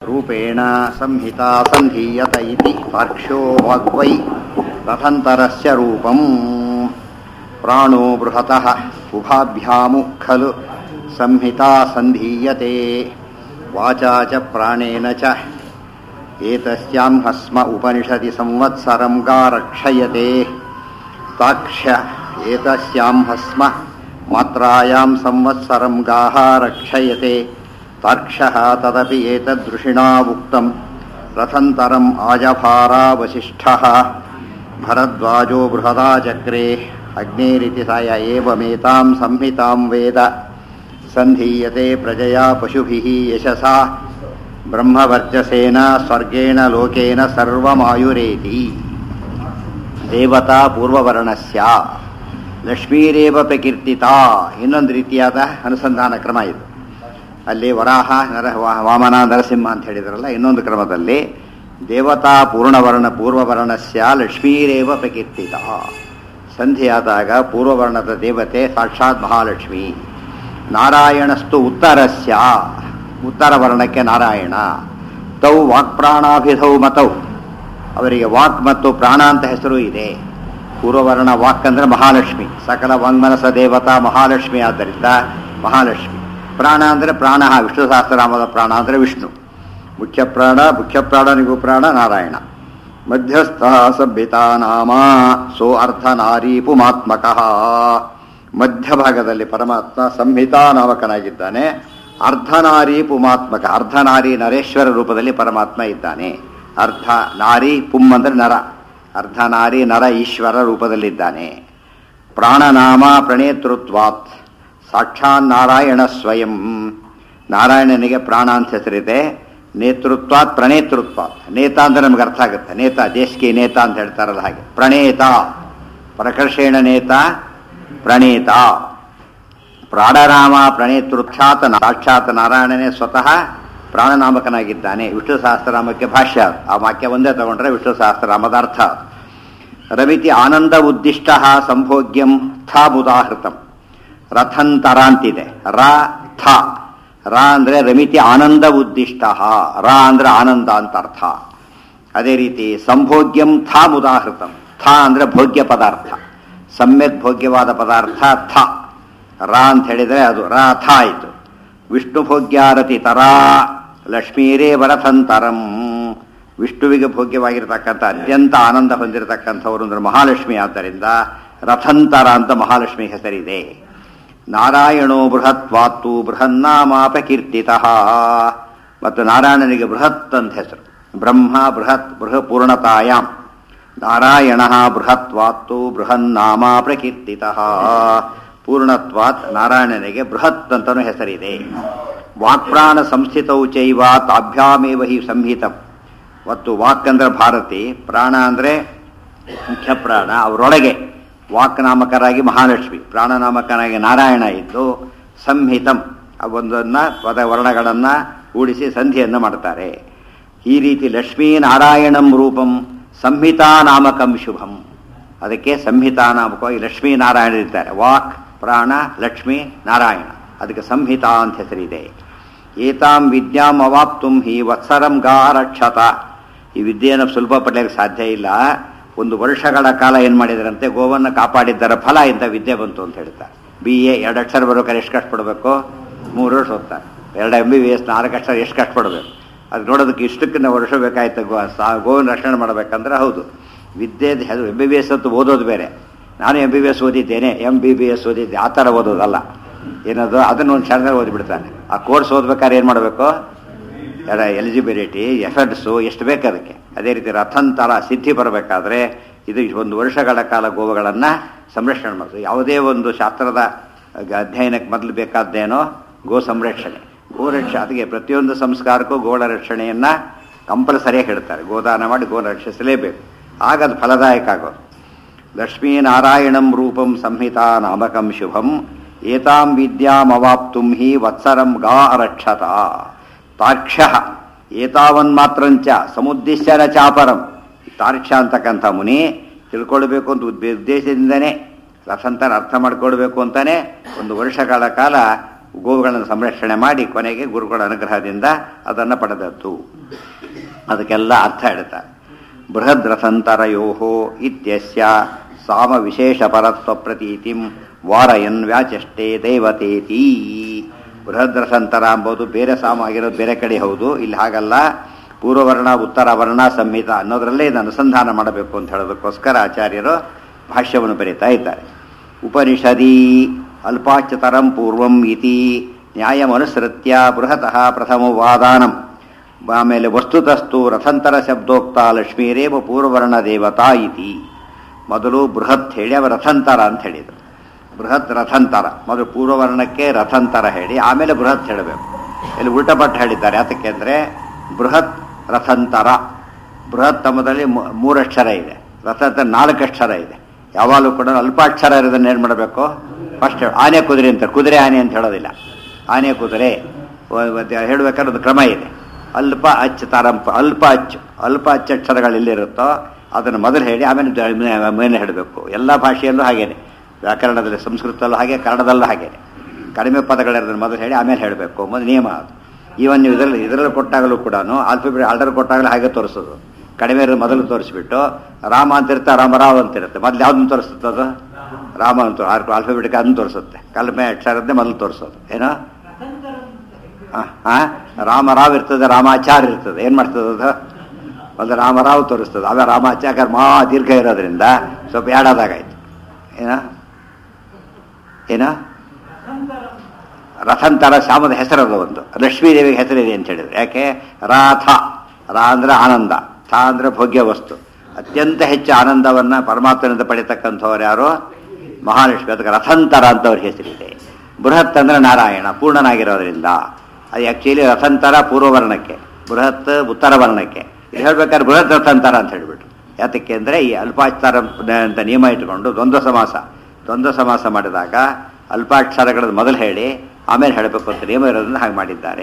ರೂಪೇಣ ಸಂಹಿತಾ ಸಂಧೀಯತ ಇತಿ ಪಾರ್ಕ್ಷ್ಯೋ ವಾಗ್ವೈ ತಥಂತರಸ್ಯ ರೂಪಂ ಪ್ರಾಣೋ ಬೃಹತಃ ಉಭಾಭ್ಯಾಮು ಖಲು ಸಂಹಿತಾ ಸಂಧೀಯತೆ ವಾಚಾ ಚ ಪ್ರಾಣೇನ ಚ ಏತಸ್ಯಾಂ ಹಸ್ಮ ಉಪನಿಷದಿ ಸಂವತ್ಸರಂ ಗಾರಕ್ಷಯತೆ ತಾಕ್ಷ್ಯ ಏತಸ್ಯಾಂ ಹಸ್ಮ ಮಾತ್ರಾಯಾಂ ಸಂವತ್ಸರಂ ಗಾಹ ರಕ್ಷಯತೆ ತಾರ್ಕ್ಷ್ಯಃ ತದಪಿ ಏತದೃಷಿಣಾ ಉಕ್ತಂ ರಥಂತರಂ ಆಜಭಾರಾ ವಸಿಷ್ಠಃ ಭರದ್ವಾಜೋ ಬೃಹದಾ ಚಕ್ರೆ ಅಗ್ನೇರಿತಿ ಸ ಯ ಏವಮೇತಾಂ ಸಂಹಿತಾಂ ವೇದ ಸಂಧೀಯತೆ ಪ್ರಜಯಾ ಪಶುಭಿಃ ಯಶಸಾ ಬ್ರಹ್ಮವರ್ಚಸೇನ ಸ್ವರ್ಗೇಣ ಲೋಕೇನ ಸರ್ವಮಾಯುರೇತಿ ದೇವತಾ ಪೂರ್ವವರ್ಣಸ್ಯ ಲಕ್ಷ್ಮೀರೇವ ಪ್ರಕೀರ್ತಿತಾ ಇನ್ನೊಂದು ರೀತಿಯಾದ ಅನುಸಂಧಾನ ಕ್ರಮ ಇದು ಅಲ್ಲಿ ವರಾಹ ನರ ವಾ- ವಾಮನ ನರಸಿಂಹ ಅಂತ ಹೇಳಿದ್ರಲ್ಲ ಇನ್ನೊಂದು ಕ್ರಮದಲ್ಲಿ ದೇವತಾ ಪೂರ್ಣವರ್ಣ ಪೂರ್ವವರ್ಣಸ್ಯ ಲಕ್ಷ್ಮೀರೇವ ಪ್ರಕೀರ್ತಿತ ಸಂಧಿಯಾದಾಗ ಪೂರ್ವವರ್ಣದ ದೇವತೆ ಸಾಕ್ಷಾತ್ ಮಹಾಲಕ್ಷ್ಮಿ ನಾರಾಯಣಸ್ತು ಉತ್ತರಸ್ಯ ಉತ್ತರ ವರ್ಣಕ್ಕೆ ನಾರಾಯಣ ತೌ ವಾಕ್ಪ್ರಾಣಾಭಿಧೌ ಮತೌ ಅವರಿಗೆ ವಾಕ್ ಮತ್ತು ಪ್ರಾಣ ಅಂತ ಹೆಸರು ಇದೆ ಪೂರ್ವವರ್ಣ ವಾಕ್ ಅಂದ್ರೆ ಮಹಾಲಕ್ಷ್ಮಿ ಸಕಲ ವಾಂಗ್ಮನಸ ದೇವತಾ ಮಹಾಲಕ್ಷ್ಮಿ ಆದ್ದರಿಂದ ಮಹಾಲಕ್ಷ್ಮಿ ಪ್ರಾಣ ಅಂದರೆ ಪ್ರಾಣ ವಿಷ್ಣು ಸಹಸ್ರನಾಮದ ಪ್ರಾಣ ಅಂದರೆ ವಿಷ್ಣು ಮುಖ್ಯ ಪ್ರಾಣ ಮುಖ್ಯ ಪ್ರಾಣನಿಗೂ ಪ್ರಾಣ ನಾರಾಯಣ ಮಧ್ಯಸ್ಥ ಸಭ್ಯತಾ ನಾಮ ಸೋ ಅರ್ಥ ನಾರೀ ಪುಮಾತ್ಮಕಃ ಮಧ್ಯಭಾಗದಲ್ಲಿ ಪರಮಾತ್ಮ ಸಂಹಿತಾ ನಾಮಕನಾಗಿದ್ದಾನೆ ಅರ್ಧನಾರಿ ಪುಮಾತ್ಮಕ ಅರ್ಧನಾರಿ ನರೇಶ್ವರ ರೂಪದಲ್ಲಿ ಪರಮಾತ್ಮ ಇದ್ದಾನೆ ಅರ್ಧ ನಾರಿ ಪುಮ್ ಅಂದ್ರೆ ನರ ಅರ್ಧನಾರಿ ನರ ಈಶ್ವರ ರೂಪದಲ್ಲಿದ್ದಾನೆ ಪ್ರಾಣನಾಮ ಪ್ರಣೇತೃತ್ವಾತ್ ಸಾಕ್ಷಾತ್ ನಾರಾಯಣ ಸ್ವಯಂ ನಾರಾಯಣನಿಗೆ ಪ್ರಾಣ ಅಂತ ಹೆಸರಿದೆ ನೇತೃತ್ವಾತ್ ಪ್ರಣೇತೃತ್ವಾತ್ ನೇತ ಅಂದ್ರೆ ನಮ್ಗೆ ಅರ್ಥ ಆಗುತ್ತೆ ನೇತ ದೇಶಕ್ಕೆ ನೇತ ಅಂತ ಹೇಳ್ತಾರಲ್ಲ ಹಾಗೆ ಪ್ರಣೇತ ಪ್ರಕರ್ಷೇಣ ನೇತ ಪ್ರಣೇತ ಪ್ರಾಣನಾಮ ಪ್ರಣೇತೃಕ್ಷಾತ್ ಸಾಕ್ಷಾತ್ ನಾರಾಯಣನೇ ಸ್ವತಃ ಪ್ರಾಣನಾಮಕನಾಗಿದ್ದಾನೆ ವಿಷ್ಣು ಸಹಸ್ರನಾಮಕ್ಕೆ ಭಾಷ್ಯ ಅದು. ಆ ವಾಕ್ಯ ಒಂದೇ ತಗೊಂಡ್ರೆ ವಿಷ್ಣು ಸಹಸ್ರನಾಮದ ಅರ್ಥ ಅದು. ರವಿತಿ ಆನಂದ ಉದ್ದಿಷ್ಟ ಸಂಭೋಗ್ಯಂ ಥಾ ಬುದಾಹೃತಂ ರಥಂತರ ಅಂತಿದೆ ರ ಥ ರ ಅಂದ್ರೆ ರಮಿತಿ ಆನಂದ ಉದ್ದಿಷ್ಟ ರ ಅಂದ್ರೆ ಆನಂದ ಅಂತ ಅರ್ಥ ಅದೇ ರೀತಿ ಸಂಭೋಗ್ಯಂ ಥಾ ಮುದಾಹೃತಂ ಥ ಅಂದ್ರೆ ಭೋಗ್ಯ ಪದಾರ್ಥ ಸಮ್ಯಕ್ ಭೋಗ್ಯವಾದ ಪದಾರ್ಥ ಥ ರ ಅಂತ ಹೇಳಿದ್ರೆ ಅದು ರ ಥ ಆಯಿತು ವಿಷ್ಣು ಭೋಗ್ಯಾರತಿ ತರಾ ಲಕ್ಷ್ಮೀರೇ ವರಥಂತರಂ ವಿಷ್ಣುವಿಗೆ ಭೋಗ್ಯವಾಗಿರ್ತಕ್ಕಂಥ ಅತ್ಯಂತ ಆನಂದ ಹೊಂದಿರತಕ್ಕಂಥವರು ಅಂದ್ರೆ ಮಹಾಲಕ್ಷ್ಮಿ ಆದ್ದರಿಂದ ರಥಂತರ ಅಂತ ಮಹಾಲಕ್ಷ್ಮಿ ಹೆಸರಿದೆ ನಾರಾಯಣೋ ಬೃಹತ್ವಾತ್ತು ಬೃಹನ್ನಾಮಾಪಕೀರ್ತಿತ ಮತ್ತು ನಾರಾಯಣನಿಗೆ ಬೃಹತ್ ಅಂತ ಹೆಸರು ಬ್ರಹ್ಮ ಬೃಹತ್ ಬೃಹ ಪೂರ್ಣತಾಯಾಮ್ ನಾರಾಯಣ ಬೃಹತ್ವಾತ್ತು ಬೃಹನ್ನಾಮ ಪ್ರಕೀರ್ತಿತ ಪೂರ್ಣತ್ವಾತ್ ನಾರಾಯಣನಿಗೆ ಬೃಹತ್ ಅಂತನೂ ಹೆಸರಿದೆ ವಾಕ್ಪ್ರಾಣ ಸಂಸ್ಥಿತೌ ಚೈವ ತಾಭ್ಯಾಮೇವ ಹಿ ಸಂಹಿತಂ ಮತ್ತು ವಾಕ್ ಅಂದ್ರೆ ಭಾರತಿ ಪ್ರಾಣ ಅಂದ್ರೆ ಮುಖ್ಯ ಪ್ರಾಣ ಅವರೊಳಗೆ ವಾಕ್ ನಾಮಕರಾಗಿ ಮಹಾಲಕ್ಷ್ಮಿ ಪ್ರಾಣನಾಮಕನಾಗಿ ನಾರಾಯಣ ಇದ್ದು ಸಂಹಿತಂ ಆ ಒಂದನ್ನ ಪದ ವರ್ಣಗಳನ್ನ ಕೂಡಿಸಿ ಸಂಧಿಯನ್ನು ಮಾಡ್ತಾರೆ ಈ ರೀತಿ ಲಕ್ಷ್ಮೀ ನಾರಾಯಣಂ ರೂಪಂ ಸಂಹಿತಾ ನಾಮಕಂ ಶುಭಂ ಅದಕ್ಕೆ ಸಂಹಿತಾ ನಾಮಕವಾಗಿ ಲಕ್ಷ್ಮೀ ನಾರಾಯಣ ಇರ್ತಾರೆ ವಾಕ್ ಪ್ರಾಣ ಲಕ್ಷ್ಮೀ ನಾರಾಯಣ ಅದಕ್ಕೆ ಸಂಹಿತಾ ಅಂತ ಹೆಸರಿದೆ ಏತಾಂ ವಿದ್ಯಾಂ ಅವಾಪ್ತುಂ ಹಿ ವತ್ಸರಂ ಗಾರಕ್ಷತ ಈ ವಿದ್ಯೆಯನ್ನು ಸುಲಭ ಪಡೆಯಲಿಕ್ಕೆ ಸಾಧ್ಯ ಇಲ್ಲ ಒಂದು ವರ್ಷಗಳ ಕಾಲ ಏನು ಮಾಡಿದ್ರಂತೆ ಗೋವನ್ನು ಕಾಪಾಡಿದ್ದರ ಫಲ ಇಂಥ ವಿದ್ಯೆ ಬಂತು ಅಂತ ಹೇಳ್ತಾರೆ ಬಿ ಎ ಎರಡು ಅಕ್ಷರ ಬರ್ಬೇಕಾದ್ರೆ ಎಷ್ಟು ಕಷ್ಟಪಡಬೇಕು ಮೂರು ವರ್ಷ ಓದ್ತಾರೆ ಎರಡು ಎಂ ಬಿ ಬಿ ಎಸ್ ನಾಲ್ಕು ಅಕ್ಷರ ಎಷ್ಟು ಕಷ್ಟಪಡಬೇಕು ಅದು ನೋಡೋದಕ್ಕೆ ಇಷ್ಟಕ್ಕೆ ನಾವು ವರ್ಷ ಬೇಕಾಯ್ತು ಗೋ ಸಾ ಗೋವಿನ ರಕ್ಷಣೆ ಮಾಡಬೇಕಂದ್ರೆ ಹೌದು ವಿದ್ಯೆ ಎಂ ಬಿ ಬಿ ಎಸ್ ಅಂತ ಓದೋದು ಬೇರೆ ನಾನು ಎಂ ಬಿ ಬಿ ಎಸ್ ಓದಿದ್ದೇನೆ ಎಂ ಬಿ ಬಿ ಎಸ್ ಓದಿದ್ದೆ ಆ ಥರ ಓದೋದಲ್ಲ ಏನದು ಅದನ್ನು ಒಂದು ಕ್ಷಣದಲ್ಲಿ ಓದಿಬಿಡ್ತಾನೆ ಆ ಕೋರ್ಸ್ ಓದ್ಬೇಕಾದ್ರೆ ಏನು ಮಾಡಬೇಕು ಎಲ್ಲ ಎಲಿಜಿಬಿಲಿಟಿ ಎಫರ್ಟ್ಸು ಎಷ್ಟು ಬೇಕು ಅದಕ್ಕೆ ಅದೇ ರೀತಿ ರಥಂತರ ಸಿದ್ಧಿ ಬರಬೇಕಾದ್ರೆ ಇದು ಒಂದು ವರ್ಷಗಳ ಕಾಲ ಗೋವುಗಳನ್ನು ಸಂರಕ್ಷಣೆ ಮಾಡೋದು ಯಾವುದೇ ಒಂದು ಶಾಸ್ತ್ರದ ಅಧ್ಯಯನಕ್ಕೆ ಮೊದಲು ಬೇಕಾದ್ದೇನೋ ಗೋ ಸಂರಕ್ಷಣೆ ಗೋರಕ್ಷ ಅದಕ್ಕೆ ಪ್ರತಿಯೊಂದು ಸಂಸ್ಕಾರಕ್ಕೂ ಗೋಳ ರಕ್ಷಣೆಯನ್ನು ಕಂಪಲ್ಸರಿಯಾಗಿ ಹೇಳ್ತಾರೆ ಗೋದಾನ ಮಾಡಿ ಗೋ ರಕ್ಷಿಸಲೇಬೇಕು ಆಗ ಅದು ಫಲದಾಯಕ ಆಗೋದು ಲಕ್ಷ್ಮೀನಾರಾಯಣಂ ರೂಪಂ ಸಂಹಿತಾ ನಾಮಕಂ ಶುಭಂ ಏತಾಂ ವಿದ್ಯಾಮವಾಪ್ತುಂ ಹಿ ವತ್ಸರಂ ಗಾ ಅರಕ್ಷತ ತಾರ್ಕ್ಷ ಏತಾವನ್ಮಾತ್ರಂಚ ಸಮುದ್ದೇಶ್ಯ ನ ಚಾಪರಂ ತಾರ್ಕ್ಷ ಅಂತಕ್ಕಂಥ ಮುನಿ ತಿಳ್ಕೊಳ್ಬೇಕು ಅಂತ ಉದ್ದೇ- ಉದ್ದೇಶದಿಂದನೇ ರಥಂತರ ಅರ್ಥ ಮಾಡ್ಕೊಳ್ಬೇಕು ಅಂತಾನೆ ಒಂದು ವರ್ಷಗಳ ಕಾಲ ಗೋವುಗಳನ್ನು ಸಂರಕ್ಷಣೆ ಮಾಡಿ ಕೊನೆಗೆ ಗುರುಗಳ ಅನುಗ್ರಹದಿಂದ ಅದನ್ನು ಪಡೆದದ್ದು ಅದಕ್ಕೆಲ್ಲ ಅರ್ಥ ಹೇಳ್ತಾರೆ ಬೃಹದ್ ರಥಂತರಯೋ ಇತ್ಯಸ್ಯ ಸಾಮ ವಿಶೇಷ ಪರತ್ವ ಪ್ರತೀತಿಂ ವಾರಯನ್ ವ್ಯಾಚಷ್ಟೇ ದೇವತೇತಿ ಬೃಹದ್ ರಥಂತರ ಎಂಬುದು ಬೇರೆ ಸಾಮ ಆಗಿರೋದು ಬೇರೆ ಕಡೆ ಹೌದು ಇಲ್ಲಿ ಹಾಗಲ್ಲ ಪೂರ್ವವರ್ಣ ಉತ್ತರ ವರ್ಣ ಸಂಹಿತ ಅನ್ನೋದರಲ್ಲೇ ಇದು ಅನುಸಂಧಾನ ಮಾಡಬೇಕು ಅಂತ ಹೇಳೋದಕ್ಕೋಸ್ಕರ ಆಚಾರ್ಯರು ಭಾಷ್ಯವನ್ನು ಬರೀತಾ ಇದ್ದಾರೆ ಉಪನಿಷದಿ ಅಲ್ಪಾಚ್ಯತರಂ ಪೂರ್ವಂ ಇತಿ ನ್ಯಾಯಮನುಸೃತ್ಯ ಬೃಹತಃ ಪ್ರಥಮ ವಾದಾನಂ ಆಮೇಲೆ ವಸ್ತುತಸ್ತು ರಥಂತರ ಶಬ್ದೋಕ್ತ ಲಕ್ಷ್ಮೀರೇವ ಪೂರ್ವವರ್ಣ ದೇವತಾ ಇತಿ ಮೊದಲು ಬೃಹತ್ ಹೇಳಿ ಅವ ರಥಂತರ ಅಂತ ಹೇಳಿದರು ಬೃಹತ್ ರಥಂತರ ಮೊದಲು ಪೂರ್ವವರ್ಣಕ್ಕೆ ರಥಂತರ ಹೇಳಿ ಆಮೇಲೆ ಬೃಹತ್ ಹೇಳಬೇಕು ಇಲ್ಲಿ ಉಲ್ಟಪಟ್ಟು ಹೇಳಿದ್ದಾರೆ ಯಾತಕ್ಕೆ ಅಂದರೆ ಬೃಹತ್ ರಥಂತರ ಬೃಹತ್ ತಮ್ಮದಲ್ಲಿ ಮೂ- ಮೂರಕ್ಷರ ಇದೆ ರಥಂತರ ನಾಲ್ಕು ಅಕ್ಷರ ಇದೆ ಯಾವಾಗಲೂ ಕೂಡ ಅಲ್ಪಾಕ್ಷರ ಇರೋದನ್ನ ಏನು ಮಾಡಬೇಕು ಫಸ್ಟ್ ಆನೆ ಕುದುರೆ ಅಂತ ಕುದುರೆ ಆನೆ ಅಂತ ಹೇಳೋದಿಲ್ಲ ಆನೆ ಕುದುರೆ ವ- ಮತ್ತೆ ಹೇಳ್ಬೇಕಾದ್ರೆ ಒಂದು ಕ್ರಮ ಇದೆ ಅಲ್ಪ ಅಚ್ಚ ತಾರಂಪ ಅಲ್ಪ ಅಚ್ಚು ಅಲ್ಪ ಅಚ್ಚಕ್ಷರಗಳು ಎಲ್ಲಿರುತ್ತೋ ಅದನ್ನು ಮೊದಲು ಹೇಳಿ ಆಮೇಲೆ ದ- ಮೇ- ಮೇಲೆ ಹೇಳಬೇಕು ಎಲ್ಲ ಭಾಷೆಯಲ್ಲೂ ಹಾಗೇನೆ ವ್ಯಾಕರಣದಲ್ಲಿ ಸಂಸ್ಕೃತದಲ್ಲೂ ಹಾಗೆ ಕನ್ನಡದಲ್ಲೂ ಹಾಗೇನೆ ಕಡಿಮೆ ಪದಗಳಿರೋದನ್ನು ಮೊದಲು ಹೇಳಿ ಆಮೇಲೆ ಹೇಳಬೇಕು ಮೊದಲು ನಿಯಮ ಅದು ಈವನ್ ನೀವು ಇದರಲ್ಲಿ ಇದರಲ್ಲಿ ಕೊಟ್ಟಾಗಲೂ ಕೂಡ ಆಲ್ಫಾಬೆಟ್ ಆರ್ಡರ್ ಕೊಟ್ಟಾಗಲೂ ಹಾಗೆ ತೋರಿಸೋದು ಕಡಿಮೆ ಇರೋದು ಮೊದಲು ತೋರಿಸ್ಬಿಟ್ಟು ರಾಮ ಅಂತ ಇರುತ್ತೆ ರಾಮರಾವ್ ಅಂತ ಇರುತ್ತೆ ಮೊದಲು ಯಾವ್ದನ್ನು ತೋರಿಸುತ್ತೆ ಅದು ರಾಮ ಅಂತ ಆಲ್ಫಾಬೆಟಿಕ್ ಅದನ್ನು ತೋರಿಸುತ್ತೆ ಕಲ್ಮೆ ಅಕ್ಷರದ್ದೇ ಮೊದಲು ತೋರಿಸೋದು ಏನೋ ಹಾಂ ರಾಮರಾವ್ ಇರ್ತದೆ ರಾಮಾಚಾರ್ ಇರ್ತದೆ ಏನು ಮಾಡ್ತದೆ ಅದು ಒಂದು ರಾಮರಾವ್ ತೋರಿಸ್ತದೆ ಆಮೇಲೆ ರಾಮಾಚಾರ್ಯ ಮಾ ದೀರ್ಘ ಇರೋದ್ರಿಂದ ಸ್ವಲ್ಪ ಯಾಡಾದಾಗಾಯ್ತು ಏನ ಏನ ರಥಂತರ ಶಾಮದ ಹೆಸರದ ಒಂದು ಲಕ್ಷ್ಮೀದೇವಿಗೆ ಹೆಸರಿದೆ ಅಂತ ಹೇಳಿದ್ರು ಯಾಕೆ ರಾಥ ರಾ ಅಂದ್ರೆ ಆನಂದ ಥ ಅಂದ್ರೆ ಭೋಗ್ಯ ವಸ್ತು ಅತ್ಯಂತ ಹೆಚ್ಚು ಆನಂದವನ್ನ ಪರಮಾತ್ಮನಿಂದ ಪಡಿತಕ್ಕಂಥವ್ರು ಯಾರು ಮಹಾಲಕ್ಷ್ಮಿ ಅದಕ್ಕೆ ರಥಂತರ ಅಂತ ಅವ್ರ ಹೆಸರಿದೆ ಬೃಹತ್ ಅಂದ್ರೆ ನಾರಾಯಣ ಪೂರ್ಣನಾಗಿರೋದ್ರಿಂದ ಅದು ಆಕ್ಚುಲಿ ರಥಂತರ ಪೂರ್ವವರ್ಣಕ್ಕೆ ಬೃಹತ್ ಉತ್ತರ ವರ್ಣಕ್ಕೆ ಇದು ಹೇಳ್ಬೇಕಾದ್ರೆ ಬೃಹತ್ ರಥಂತರ ಅಂತ ಹೇಳ್ಬಿಟ್ರು ಯಾತಕ್ಕೆ ಅಂದರೆ ಈ ಅಲ್ಪಾಕ್ಷರ ಅಂತ ನಿಯಮ ಇಟ್ಕೊಂಡು ದ್ವಂದ್ವ ಸಮಾಸ ದ್ವಂದ್ವ ಸಮಾಸ ಮಾಡಿದಾಗ ಅಲ್ಪಾಕ್ಷರಗಳನ್ನು ಮೊದಲು ಹೇಳಿ ಆಮೇಲೆ ಹೇಳಬೇಕು ಅಂತ ನಿಯಮ ಇರೋದನ್ನ ಹಾಗೆ ಮಾಡಿದ್ದಾರೆ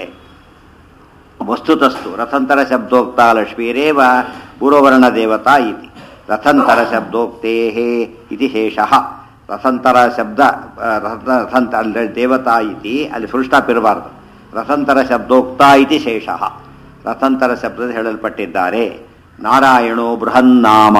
ವಸ್ತುತಸ್ತು ರಥಂತರ ಶಬ್ದೋಕ್ತ ಲಕ್ಷ್ಮೀರೇವ ಪೂರ್ವವರ್ಣ ದೇವತಾ ಇತಿ ರಥಂತರ ಶಬ್ದೋಕ್ತೇ ಇತಿ ಶೇಷಃ ರಥಂತರ ಶಬ್ದ ಆ, ರಥ ರಥಂತ ಅಲ್ಲಿ ದೇವತಾ ಇತಿ ಅಲ್ಲಿ ಫುಲ್ ಸ್ಟಾಪ್ ಇರಬಾರ್ದು ರಥಂತರ ಶಬ್ದೋಕ್ತ ಇತಿ ಶೇಷಃ ರಥಂತರ ಶಬ್ದದ ಹೇಳಲ್ಪಟ್ಟಿದ್ದಾರೆ ನಾರಾಯಣೋ ಬೃಹನ್ನಾಮ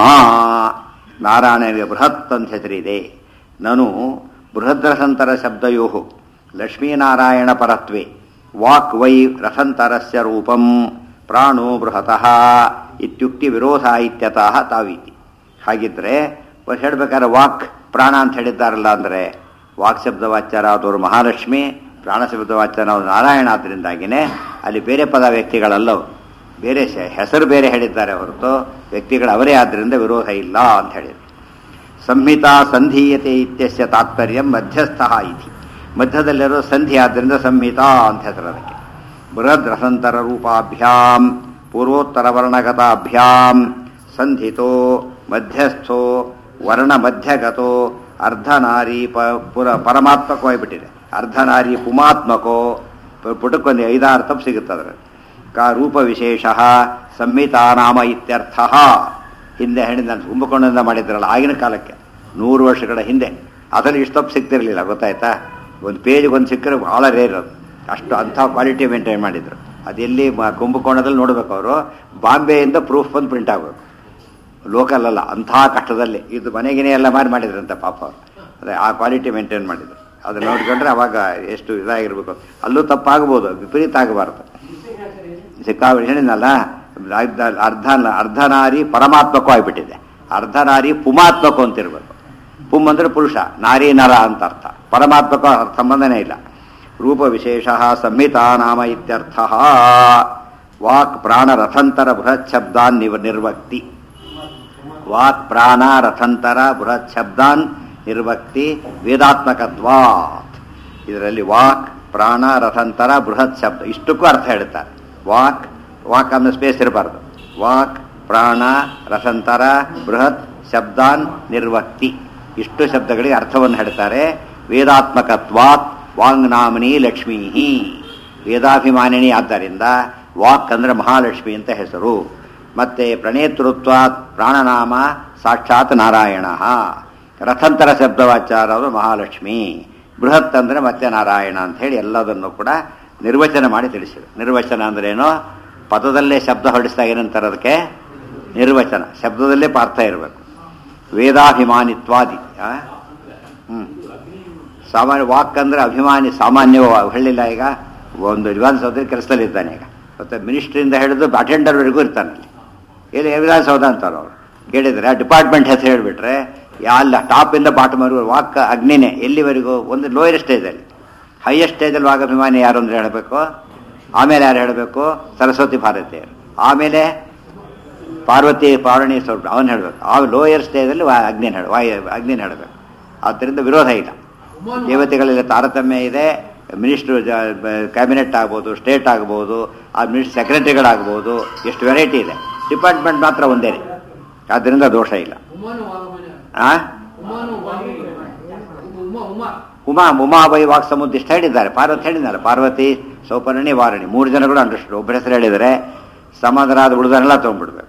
ನಾರಾಯಣನಿಗೆ ಬೃಹತ್ ಅಂತ ಹೆಸರಿದೆ ನಾನು ಬೃಹದ್ರಥಂತರ ಶಬ್ದಯೋ ಲಕ್ಷ್ಮೀನಾರಾಯಣ ಪರತ್ವೆ ವಾಕ್ ವೈ ರಥಂತರಸ್ಯ ರೂಪಂ ಪ್ರಾಣೋ ಬೃಹತಃ ಇತ್ಯುಕ್ತಿ ವಿರೋಧ ಇತ್ಯತಃ ತಾವೀತಿ ಹಾಗಿದ್ರೆ ಅವ್ರು ಹೇಳ್ಬೇಕಾದ್ರೆ ವಾಕ್ ಪ್ರಾಣ ಅಂತ ಹೇಳಿದ್ದಾರಲ್ಲ ಅಂದರೆ ವಾಕ್ ಶಬ್ದವಾಚ್ಯರ ಆದವರು ಮಹಾಲಕ್ಷ್ಮಿ ಪ್ರಾಣ ಶಬ್ದವಾಚ್ಯರ ಅವರು ನಾರಾಯಣ ಆದ್ದರಿಂದಾಗಿನೇ ಅಲ್ಲಿ ಬೇರೆ ಪದ ವ್ಯಕ್ತಿಗಳಲ್ಲವು ಬೇರೆ ಶೆ- ಹೆಸರು ಬೇರೆ ಹೇಳಿದ್ದಾರೆ ಹೊರತು ವ್ಯಕ್ತಿಗಳು ಅವರೇ ಆದ್ದರಿಂದ ವಿರೋಧ ಇಲ್ಲ ಅಂತ ಹೇಳಿದರು ಸಂಹಿತಾ ಸಂಧೀಯತೆ ಇತ್ಯಸ್ಯ ತಾತ್ಪರ್ಯ ಮಧ್ಯಸ್ಥ ಇತಿ ಮಧ್ಯದಲ್ಲಿರೋ ಸಂಧಿ ಆದ್ದರಿಂದ ಸಂಹಿತಾ ಅಂತ ಹೆಸರು ಅದಕ್ಕೆ ಬೃಹದ್ ರಸಂತರ ರೂಪಾಭ್ಯಾಂ ಪೂರ್ವೋತ್ತರ ವರ್ಣಗತಾಭ್ಯಾಂ ಸಂಧಿತೋ ಮಧ್ಯಸ್ಥೋ ವರ್ಣ ಮಧ್ಯಗತೋ ಅರ್ಧನಾರಿ ಪ ಪುರ ಪರಮಾತ್ಮಕವಾಗಿಬಿಟ್ಟಿದೆ ಅರ್ಧನಾರಿ ಪುಮಾತ್ಮಕೋ ಪ- ಪುಟಕ್ಕೊಂದು ಐದಾರು ತಪ್ಪು ಸಿಗುತ್ತೆ ಅದರಲ್ಲಿ ಕಾ ರೂಪ ವಿಶೇಷ ಸಂಹಿತಾ ನಾಮ ಇತ್ಯರ್ಥ ಹಿಂದೆ ಹೇಳಿದ ನಾನು ಕುಂಭಕೋಣದಿಂದ ಮಾಡಿದ್ರಲ್ಲ ಆಗಿನ ಕಾಲಕ್ಕೆ ನೂರು ವರ್ಷಗಳ ಹಿಂದೆ ಅದರಲ್ಲಿ ಇಷ್ಟು ತಪ್ಪು ಸಿಗ್ತಿರ್ಲಿಲ್ಲ ಗೊತ್ತಾಯ್ತಾ ಒಂದು ಪೇಜ್ಗೆ ಒಂದು ಸಿಕ್ಕರೆ ಭಾಳ ರೇರ್ ಅದು ಅಷ್ಟು ಅಂಥ ಕ್ವಾಲಿಟಿ ಮೇಂಟೈನ್ ಮಾಡಿದ್ರು ಅದೆಲ್ಲಿ ಮ- ಕುಂಭಕೋಣದಲ್ಲಿ ನೋಡ್ಬೇಕು ಅವರು ಬಾಂಬೆಯಿಂದ ಪ್ರೂಫ್ ಬಂದು ಪ್ರಿಂಟ್ ಆಗಬೇಕು ಲೋಕಲ್ ಅಲ್ಲ ಅಂಥ ಕಷ್ಟದಲ್ಲಿ ಇದು ಮನೆಗಿನೇ ಎಲ್ಲ ಮಾರಿ ಮಾಡಿದ್ರಂತೆ ಪಾಪ ಅವರು ಅದೇ ಆ ಕ್ವಾಲಿಟಿ ಮೇಂಟೈನ್ ಮಾಡಿದ್ರು ಅದು ನೋಡ್ಕೊಂಡ್ರೆ ಅವಾಗ ಎಷ್ಟು ಇದಾಗಿರ್ಬೇಕು ಅಲ್ಲೂ ತಪ್ಪಾಗ್ಬೋದು ವಿಪರೀತ ಆಗಬಾರ್ದು ಸಿಕ್ಕಾಬಿಡಿ ಹೇಳಿದ್ನಲ್ಲ ಅರ್ಧ ಅರ್ಧ ಅರ್ಧನಾರಿ ಪರಮಾತ್ಮಕೂ ಆಗಿಬಿಟ್ಟಿದೆ ಅರ್ಧನಾರಿ ಪುಮಾತ್ಮಕ ಅಂತಿರ್ಬೇಕು ಪುಮ್ ಅಂದ್ರೆ ಪುರುಷ ನಾರಿ ನರ ಅಂತ ಅರ್ಥ ಪರಮಾತ್ಮಕ ಸಂಬಂಧನೇ ಇಲ್ಲ ರೂಪ ವಿಶೇಷ ಸಂಹಿತಾ ನಾಮ ಇತ್ಯರ್ಥ ವಾಕ್ ಪ್ರಾಣ ರಥಂತರ ಬೃಹತ್ ಶಬ್ದಾನ್ ನಿವ ನಿರ್ವಕ್ತಿ ವಾಕ್ ಪ್ರಾಣ ರಥಂತರ ಬೃಹತ್ ಶಬ್ದಾನ್ ನಿರ್ವಕ್ತಿ ವೇದಾತ್ಮಕತ್ವಾತ್ ಇದರಲ್ಲಿ ವಾಕ್ ಪ್ರಾಣ ರಥಂತರ ಬೃಹತ್ ಶಬ್ದ ಇಷ್ಟಕ್ಕೂ ಅರ್ಥ ಹೇಳ್ತಾರೆ ವಾಕ್ ವಾಕ್ ಅನ್ನೋ ಸ್ಪೇಸ್ ಇರಬಾರ್ದು ವಾಕ್ ಪ್ರಾಣ ರಥಂತರ ಬೃಹತ್ ಶಬ್ದಾನ್ ನಿರ್ವಕ್ತಿ ಇಷ್ಟು ಶಬ್ದಗಳಿಗೆ ಅರ್ಥವನ್ನು ಹೇಳ್ತಾರೆ ವೇದಾತ್ಮಕತ್ವಾತ್ ವಾಂಗ್ನಾಮನಿ ಲಕ್ಷ್ಮೀ ವೇದಾಭಿಮಾನಿನಿ ಆದ್ದರಿಂದ ವಾಕ್ ಅಂದ್ರೆ ಮಹಾಲಕ್ಷ್ಮಿ ಅಂತ ಹೆಸರು ಮತ್ತೆ ಪ್ರಣೇತೃತ್ವಾತ್ ಪ್ರಾಣನಾಮ ಸಾಕ್ಷಾತ್ ನಾರಾಯಣ ರಥಂತರ ಶಬ್ದವಾಚಾರವರು ಮಹಾಲಕ್ಷ್ಮಿ ಬೃಹತ್ ಅಂದರೆ ಮತ್ತೆ ನಾರಾಯಣ ಅಂತ ಹೇಳಿ ಎಲ್ಲದನ್ನು ಕೂಡ ನಿರ್ವಚನ ಮಾಡಿ ತಿಳಿಸಿದರು ನಿರ್ವಚನ ಅಂದ್ರೇನು ಪದದಲ್ಲೇ ಶಬ್ದ ಹೊರಡಿಸಿದಾಗ ಏನಂತಾರೆ ಅದಕ್ಕೆ ನಿರ್ವಚನ ಶಬ್ದದಲ್ಲೇ ಪಾರ್ಥ ಇರಬೇಕು ವೇದಾಭಿಮಾನಿತ್ವಾದಿ ಆ? ಹ್ಮ್ ಸಾಮಾನ್ಯ ವಾಕ್ ಅಂದ್ರೆ ಅಭಿಮಾನಿ ಸಾಮಾನ್ಯ ಹೇಳಿಲ್ಲ ಈಗ ಒಂದು ವಿಧಾನಸೌಧ ಕೆಲಸದಲ್ಲಿದ್ದಾನೆ ಈಗ ಮತ್ತೆ ಮಿನಿಸ್ಟ್ರಿಂದ ಹಿಡಿದು ಅಟೆಂಡರ್ವರೆಗೂ ಇರ್ತಾನೆ ಅಲ್ಲಿ ಇಲ್ಲಿ ವಿಧಾನಸೌಧ ಅಂತಾರೆ ಅವರು ಕೇಳಿದ್ರೆ ಡಿಪಾರ್ಟ್ಮೆಂಟ್ ಹೆಸರು ಹೇಳಿಬಿಟ್ರೆ ಅಲ್ಲ ಟಾಪಿಂದ ಬಾಟಮ್ವರೆಗೂ ವಾಕ್ ಅಗ್ನಿನೇ ಎಲ್ಲಿವರೆಗೂ ಒಂದು ಲೋಯರ್ ಸ್ಟೇಜಲ್ಲಿ ಹೈಯೆಸ್ಟ್ ಸ್ಟೇಜಲ್ಲಿ ವಾಕ್ ಅಭಿಮಾನಿ ಯಾರು ಅಂದ್ರೆ ಹೇಳಬೇಕು ಆಮೇಲೆ ಯಾರು ಹೇಳಬೇಕು ಸರಸ್ವತಿ ಭಾರತೀಯರು ಆಮೇಲೆ ಪಾರ್ವತಿ ಪಾವಣಿ ಸ್ವಲ್ಪ ಅವನು ಹೇಳಬೇಕು ಆ ಲೋಯರ್ ಸ್ಟೇಜಲ್ಲಿ ಅಗ್ನಿನ ಹೇಳ ವಾಯು ಅಗ್ನಿನ ಹೇಳಬೇಕು ಆದ್ದರಿಂದ ವಿರೋಧ ಇಲ್ಲ ದೇವತೆಗಳಲ್ಲಿ ತಾರತಮ್ಯ ಇದೆ ಮಿನಿಸ್ಟ್ರು ಕ್ಯಾಬಿನೆಟ್ ಆಗ್ಬೋದು ಸ್ಟೇಟ್ ಆಗ್ಬೋದು ಆ ಮಿನಿಸ್ಟರ್ ಸೆಕ್ರೆಟರಿಗಳಾಗ್ಬೋದು ಎಷ್ಟು ವೆರೈಟಿ ಇದೆ ಡಿಪಾರ್ಟ್ಮೆಂಟ್ ಮಾತ್ರ ಒಂದೇನೆ ಆದ್ದರಿಂದ ದೋಷ ಇಲ್ಲ ಉಮಾನು ವಾಗಮನೆ ಆ ಉಮಾನು ವಾಗಮನೆ ಉಮಾ ಉಮಾ ಉಮಾ ಉಮಾಬೈ ವಾಕ್ ಸಮುದ್ರ ಇಷ್ಟ ಹೇಳಿದ್ದಾರೆ ಪಾರ್ವತಿ ಹೇಳಿದ್ದಾರೆ ಪಾರ್ವತಿ ಸೌಪರ್ಣಿ ವಾರಣಿ ಮೂರು ಜನಗಳು ಅಂಡರ್ಸ್ಟು ಒಬ್ಬರ ಹೆಸರು ಹೇಳಿದರೆ ಸಮಾಧಾನದ ಉಳಿದನ್ನೆಲ್ಲ ತೊಗೊಂಡ್ಬಿಡ್ಬೇಕು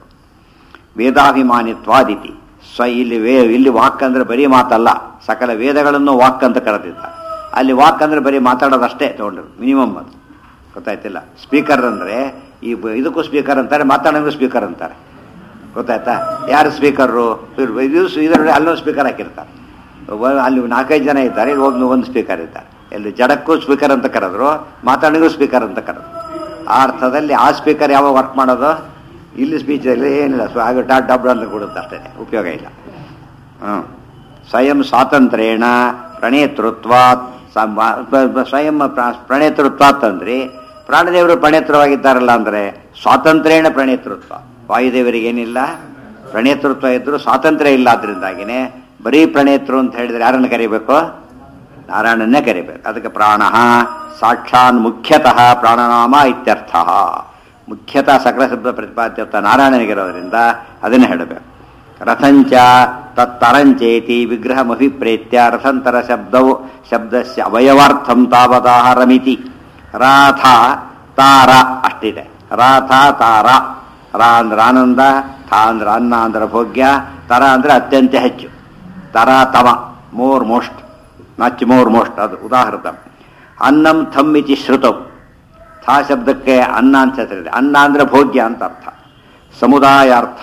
ವೇದಾಭಿಮಾನಿತ್ವಾದಿತಿ ಸ್ವ ಇಲ್ಲಿ ವೇ ಇಲ್ಲಿ ವಾಕ್ ಅಂದ್ರೆ ಬರೀ ಮಾತಲ್ಲ ಸಕಲ ವೇದಗಳನ್ನು ವಾಕ್ ಅಂತ ಕರೆದಿದ್ದಾರೆ ಅಲ್ಲಿ ವಾಕ್ ಅಂದ್ರೆ ಬರೀ ಮಾತಾಡೋದಷ್ಟೇ ತಗೊಂಡ್ರು ಮಿನಿಮಮ್ ಅದು ಗೊತ್ತಾಯ್ತಿಲ್ಲ ಸ್ಪೀಕರ್ ಅಂದ್ರೆ ಈ ಬ- ಇದಕ್ಕೂ ಸ್ಪೀಕರ್ ಅಂತಾರೆ ಮಾತಾಡೋಂಗೂ ಸ್ಪೀಕರ್ ಅಂತಾರೆ ಗೊತ್ತಾಯ್ತಾ ಯಾರು ಸ್ಪೀಕರು ಇದು ಇದರಲ್ಲಿ ಅಲ್ಲೊಂದು ಸ್ಪೀಕರ್ ಹಾಕಿರ್ತಾರೆ ಒಬ್ಬ- ಅಲ್ಲಿ ನಾಲ್ಕೈದು ಜನ ಇದ್ದಾರೆ ಇಲ್ಲಿ ಒಂದು ಒಂದು ಸ್ಪೀಕರ್ ಇದ್ದಾರೆ ಇಲ್ಲಿ ಜಡಕ್ಕೂ ಸ್ಪೀಕರ್ ಅಂತ ಕರೆದ್ರು ಮಾತಾಡೋಂಗೂ ಸ್ಪೀಕರ್ ಅಂತ ಕರೆದ್ರು ಆ ಅರ್ಥದಲ್ಲಿ ಆ ಸ್ಪೀಕರ್ ಯಾವಾಗ ವರ್ಕ್ ಮಾಡೋದು ಇಲ್ಲಿ ಸ್ಪೀಚಲ್ಲಿ ಏನಿಲ್ಲ ಸೊ ಆಗ ಟಾ ಡಬ್ಡು ಅಂತ ಕೊಡುತ್ತೆ ಅಷ್ಟೇ ಉಪಯೋಗ ಇಲ್ಲ ಹ್ಮ್. ಸ್ವಯಂ ಸ್ವಾತಂತ್ರ್ಯೇಣ ಪ್ರಣೇತೃತ್ವಾತ್ ಸಮ- ಬ- ಬ- ಸ್ವಯಂ ಪ್ರ- ಪ್ರಣೇತೃತ್ವಾತ್ ಅಂದ್ರೆ ಪ್ರಾಣದೇವರು ಪ್ರಣೇತ್ರವಾಗಿದ್ದಾರಲ್ಲ ಅಂದ್ರೆ ಸ್ವಾತಂತ್ರ್ಯೇಣ ಪ್ರಣೇತೃತ್ವ ವಾಯುದೇವರಿಗೆ ಏನಿಲ್ಲ ಪ್ರಣೇತೃತ್ವ ಇದ್ರು ಸ್ವಾತಂತ್ರ್ಯ ಇಲ್ಲ ಆದ್ರಿಂದಾಗಿನೇ ಬರೀ ಪ್ರಣೇತೃ ಅಂತ ಹೇಳಿದ್ರೆ ಯಾರನ್ನು ಕರಿಬೇಕು ನಾರಾಯಣನ್ನೇ ಕರಿಬೇಕು ಅದಕ್ಕೆ ಪ್ರಾಣ ಸಾಕ್ಷಾನ್ ಮುಖ್ಯತಃ ಪ್ರಾಣನಾಮ ಇತ್ಯರ್ಥ ಮುಖ್ಯತಃ ಸಕಲ ಶಬ್ದ ಪ್ರತಿಪಾದ್ಯತ ನಾರಾಯಣನಿಗಿರೋದ್ರಿಂದ ಅದನ್ನೇ ಹೇಳಬೇಕು ರಥಂಚ ತತ್ತರಂಚೇತಿ ವಿಗ್ರಹಮಭಿಪ್ರೇತ್ಯ ರಥಂತರ ಶಬ್ದವು ಶಬ್ದಸ್ಯ ಅವಯವಾರ್ಥಂ ತಾವದಾಹರಮಿತಿ ರಾಥ ತಾರ ಅಷ್ಟಿದೆ ರಾಥ ತಾರ ರಾ ಅಂದ್ರೆ ಆನಂದ ಥಾ ಅಂದ್ರೆ ಅನ್ನ ಅಂದ್ರೆ ಭೋಗ್ಯ ತರ ಅಂದ್ರೆ ಅತ್ಯಂತ ಹೆಚ್ಚು ತರ ತಮ more most much more most ಅದು ಉದಾಹೃತ ಅನ್ನಂ ಥಮ್ ಇತಿ ಶ್ರುತೌ ಥಾ ಶಬ್ದಕ್ಕೆ ಅನ್ನ ಅಂತ ಹೆಸರಿದೆ ಅನ್ನ ಅಂದ್ರೆ ಭೋಗ್ಯ ಅಂತ ಅರ್ಥ ಸಮುದಾಯಾರ್ಥ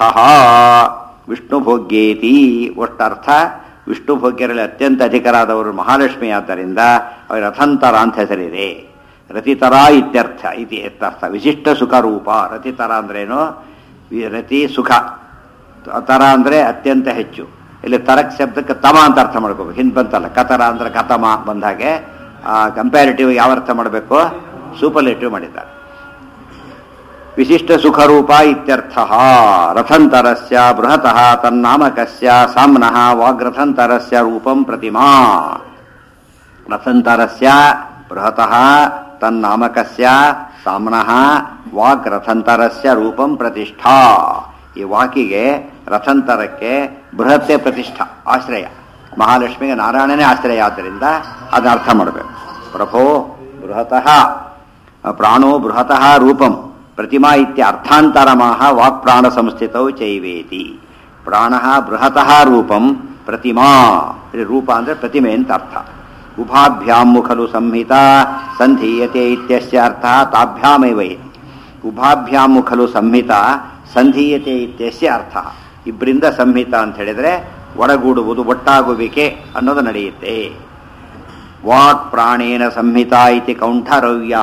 ವಿಷ್ಣು ಭೋಗ್ಯೇತಿ ಒಟ್ಟರ್ಥ ವಿಷ್ಣು ಭೋಗ್ಯರಲ್ಲಿ ಅತ್ಯಂತ ಅಧಿಕರಾದವರು ಮಹಾಲಕ್ಷ್ಮಿ ಆದ್ದರಿಂದ ಅವರ ರಥಂತರ ಅಂತ ಹೆಸರಿದೆ ರತಿತರ ಇತ್ಯರ್ಥ ಇತಿ ಇತ್ಯರ್ಥ ವಿಶಿಷ್ಟ ಸುಖ ರೂಪ ರತಿತರ ಅಂದ್ರೇನು ವಿ- ರತಿ ಸುಖ ತರ ಅಂದ್ರೆ ಅತ್ಯಂತ ಹೆಚ್ಚು ಇಲ್ಲಿ ತರಕ್ ಶಬ್ದಕ್ಕೆ ತಮ ಅಂತ ಅರ್ಥ ಮಾಡ್ಕೋಬೇಕು ಹಿಂದ್ ಬಂತಲ್ಲ ಕತರ ಅಂದ್ರೆ ಕತಮ ಬಂದ ಹಾಗೆ ಕಂಪ್ಯಾರಿಟಿವ್ ಯಾವ ಅರ್ಥ ಮಾಡಬೇಕು ಸೂಪರ್ಲೇಟಿವ್ ಮಾಡಿದ್ದಾರೆ ವಿಶಿಷ್ಟ ಸುಖರೂಪ ಇತ್ಯರ್ಥ ರಥಂತರಸ್ಯ ಬೃಹತಃ ತನ್ನಾಮಕಸ್ಯ ಸಾಮ್ನಃ ವಾಗ್ರಥಂತರಸ್ಯ ರೂಪಂ ಪ್ರತಿಮಾ ರಥಂತರಸ್ಯ ಬೃಹತಃ ತನ್ನಾಮಕಸ್ಯ ಸಾಮ್ನಃ ವಾಕ್ ರಥಂತರಸ್ಯ ರೂಪಂ ಪ್ರತಿಷ್ಠಾ ಈ ವಾಕಿಗೆ ರಥಂತರಕ್ಕೆ ಬೃಹತ್ತೆ ಪ್ರತಿಷ್ಠಾ ಆಶ್ರಯ ಮಹಾಲಕ್ಷ್ಮಿಗೆ ನಾರಾಯಣನೇ ಆಶ್ರಯ ಆದ್ದರಿಂದ ಅದನ್ನ ಅರ್ಥ ಮಾಡಬೇಕು ಪ್ರಭೋ ಬೃಹತಃ ಪ್ರಾಣೋ ಬೃಹತಃ ರೂಪಂ ಪ್ರತಿಮಾ ಇತ್ಯ ಅರ್ಥಾಂತರಮಾಹ ವಾಕ್ ಪ್ರಾಣ ಸಂಸ್ಥಿತೌ ಚೈವೇತಿ ಪ್ರಾಣ ಬೃಹತಃ ರೂಪಂ ಪ್ರತಿಮಾ ಇಲ್ಲಿ ರೂಪ ಅಂದ್ರೆ ಪ್ರತಿಮೆ ಅಂತ ಅರ್ಥ ಉಭಾಭ್ಯಾಂ ಖಲು ಸಂಹಿತಾ ಸಂಧೀಯತೆ ಇತ್ಯಸ್ಯ ಅರ್ಥ ತಾಭ್ಯಾಮೇವ ಇತಿ. ಉಭಾಭ್ಯಾಂ ಖಲು ಸಂಹಿತಾ ಸಂಧೀಯತೆ ಇತ್ಯಸ್ಯ ಅರ್ಥ ಇಬ್ಬರಿಂದ ಸಂಹಿತ ಅಂತ ಹೇಳಿದ್ರೆ ಒಡಗೂಡುವುದು ಒಟ್ಟಾಗುವಿಕೆ ಅನ್ನೋದು ನಡೆಯುತ್ತೆ ವಾಕ್ ಪ್ರಾಣೇನ ಸಂಹಿತಾ ಇತಿ ಕೌಂಠರವ್ಯ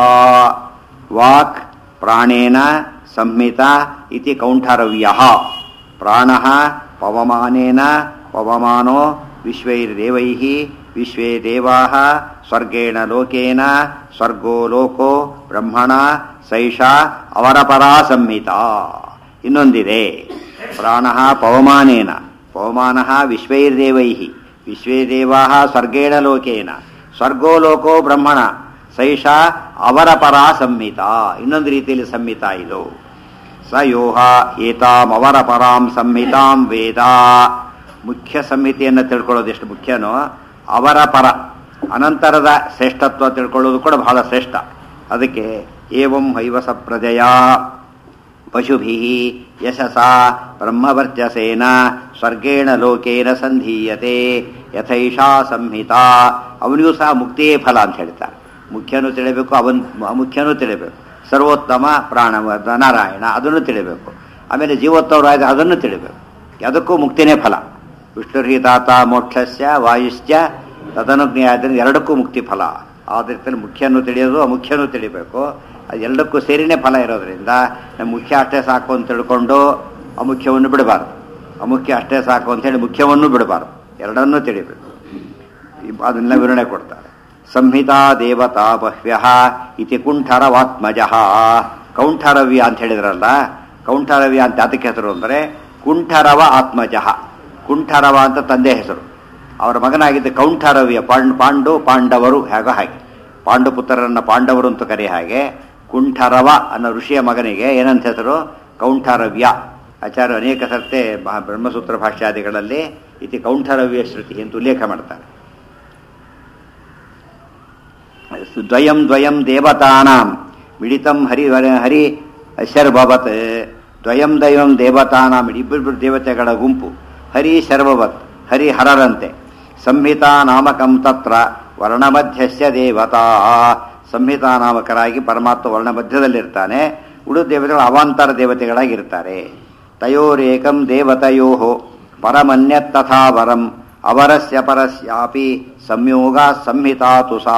ವಾಕ್ ಪ್ರಾಣೇನ ಸಂಹಿತ ಇತಿ ಕೌಂಠರವ್ಯ ಪ್ರಾಣ ಪವಮಾನೇನ ಪವಮಾನೋ ವಿಶ್ವೈರ್ದೇವೈ ವಿಶ್ವೇ ದೇವಾ ಸ್ವರ್ಗೇಣ ಲೋಕೇನ ಸ್ವರ್ಗೋ ಲೋಕೋ ಬ್ರಹ್ಮಣ ಸೈಷಾ ಅವರಪರಾ ಸಂಹಿತ ಇನ್ನೊಂದಿದೆ ಪ್ರಾಣ ಪವಮಾನೇನ ಪವಮಾನ ವಿಶ್ವೈರ್ದೇವೈ ವಿಶ್ವೇ ದೇವಾ ಸ್ವರ್ಗೇಣ ಲೋಕೇನ ಸ್ವರ್ಗೋ ಲೋಕೋ ಬ್ರಹ್ಮಣ ಸೈಷಾ ಅವರ ಪರಾ ಸಂಹಿತ ಇನ್ನೊಂದು ರೀತಿಯಲ್ಲಿ ಸಂಹಿತ ಇದು ಸ ಯೋಹ ಏತಾಂ ಅವರ ಪರಾಂ ಸಂಹಿತಾಂ ವೇದ ಮುಖ್ಯ ಸಂಹಿತೆಯನ್ನು ತಿಳ್ಕೊಳ್ಳೋದು ಎಷ್ಟು ಮುಖ್ಯನೋ ಅವರ ಪರ ಅನಂತರದ ಶ್ರೇಷ್ಠತ್ವ ತಿಳ್ಕೊಳ್ಳೋದು ಕೂಡ ಬಹಳ ಶ್ರೇಷ್ಠ ಅದಕ್ಕೆ ಏವಂ ಹೈವಸ ಪ್ರಜೆಯ ಪಶುಭಿ ಯಶಸ ಬ್ರಹ್ಮವರ್ಚಸೇನ ಸ್ವರ್ಗೇಣ ಲೋಕೇನ ಸಂಧೀಯತೆ ಯಥೈಷಾ ಸಂಹಿತಾ ಅವನಿಗೂ ಸಹ ಮುಕ್ತಿಯೇ ಫಲ ಅಂತ ಹೇಳ್ತಾರೆ ಮುಖ್ಯನೂ ತಿಳಿಬೇಕು ಅವನ್ ಅಮುಖ್ಯನೂ ತಿಳಿಬೇಕು ಸರ್ವೋತ್ತಮ ಪ್ರಾಣ ನಾರಾಯಣ ಅದನ್ನು ತಿಳಿಬೇಕು ಆಮೇಲೆ ಜೀವೋತ್ತವರಾದ ಅದನ್ನು ತಿಳಿಬೇಕು ಅದಕ್ಕೂ ಮುಕ್ತಿನೇ ಫಲ ವಿಷ್ಣುರ್ಹಿತಾತ ಮೋಕ್ಷಸ್ಯ ವಾಯುಶ್ಚ ತದನುಜ್ಞಾಯದಿಂದ ಎರಡಕ್ಕೂ ಮುಕ್ತಿ ಫಲ ಆದ್ರಿಂದ ಮುಖ್ಯನೂ ತಿಳಿಯೋದು ಅಮುಖ್ಯನೂ ತಿಳಿಬೇಕು ಅದು ಎರಡಕ್ಕೂ ಸೇರಿನೇ ಫಲ ಇರೋದ್ರಿಂದ ನಮ್ಮ ಮುಖ್ಯ ಅಷ್ಟೇ ಸಾಕು ಅಂತ ತಿಳ್ಕೊಂಡು ಅಮುಖ್ಯವನ್ನು ಬಿಡಬಾರ್ದು ಅಮುಖ್ಯ ಅಷ್ಟೇ ಸಾಕು ಅಂತೇಳಿ ಮುಖ್ಯವನ್ನು ಬಿಡಬಾರ್ದು ಎರಡನ್ನೂ ತಿಳಿಬೇಕು ಇಬ್- ಅದನ್ನೆಲ್ಲ ವಿವರಣೆ ಕೊಡ್ತಾರೆ ಸಂಹಿತಾ ದೇವತಾ ಬಹ್ವ್ಯ ಇತಿ ಕುಂಠರವಾತ್ಮಜ ಕೌಂಠರವ್ಯ ಅಂತ ಹೇಳಿದ್ರಲ್ಲ ಕೌಂಠರವ್ಯ ಅಂತ ಅದಕ್ಕೆ ಹೆಸರು ಅಂದರೆ ಕುಂಠರವ ಆತ್ಮಜ ಕುಂಠರವ ಅಂತ ತಂದೆ ಹೆಸರು ಅವರ ಮಗನಾಗಿದ್ದ ಕೌಂಠರವ್ಯ ಪಾಂಡ್ ಪಾಂಡು ಪಾಂಡವರು ಹೇಗೋ ಹಾಗೆ ಪಾಂಡು ಪುತ್ರರನ್ನ ಪಾಂಡವರು ಅಂತ ಕರೆ ಹಾಗೆ ಕುಂಠರವ ಅನ್ನೋ ಋಷಿಯ ಮಗನಿಗೆ ಏನಂತ ಹೆಸರು ಕೌಂಠರವ್ಯ ಆಚಾರ್ಯ ಅನೇಕ ಸರ್ತೆ ಮಹಾ- ಬ್ರಹ್ಮಸೂತ್ರ ಭಾಷ್ಯಾದಿಗಳಲ್ಲಿ ಇತಿ ಕೌಂಠರವ್ಯ ಶ್ರುತಿ ಅಂತ ಉಲ್ಲೇಖ ಮಾಡ್ತಾರೆ ದ್ವಯಂ ದ್ವಯಂ ದೇವತಾನಾಂ ಮಿಳಿತಂ ಹರಿ ಹರಿ ಶರ್ಭವತ್ ದ್ವಯಂ ದೈವಂ ದೇವತಾನಾಂ ಇಬ್ಬರಿಬ್ಬರು ದೇವತೆಗಳ ಗುಂಪು ಹರಿ ಶರ್ಭವತ್ ಹರಿ ಹರರಂತೆ ಸಂಹಿತಾ ನಾಮಕಂ ತತ್ರ ವರ್ಣಮಧ್ಯಸ್ಯ ದೇವತಾ ಸಂಹಿತಾ ನಾಮಕರಾಗಿ ಪರಮಾತ್ಮ ವರ್ಣ ಮಧ್ಯದಲ್ಲಿರ್ತಾನೆ ಉಳಿದ ದೇವತೆಗಳು ಅವಾಂತರ ದೇವತೆಗಳಾಗಿರ್ತಾರೆ ತಯೋರೇಕಂ ದೇವತಯೋ ಪರಮನ್ಯತ್ ತಥಾ ವರಂ ಅವರಸ್ಯ ಪರಸ್ಯಾಪಿ ಸಂಯೋಗ ಸಂಹಿತಾತು ಸಾ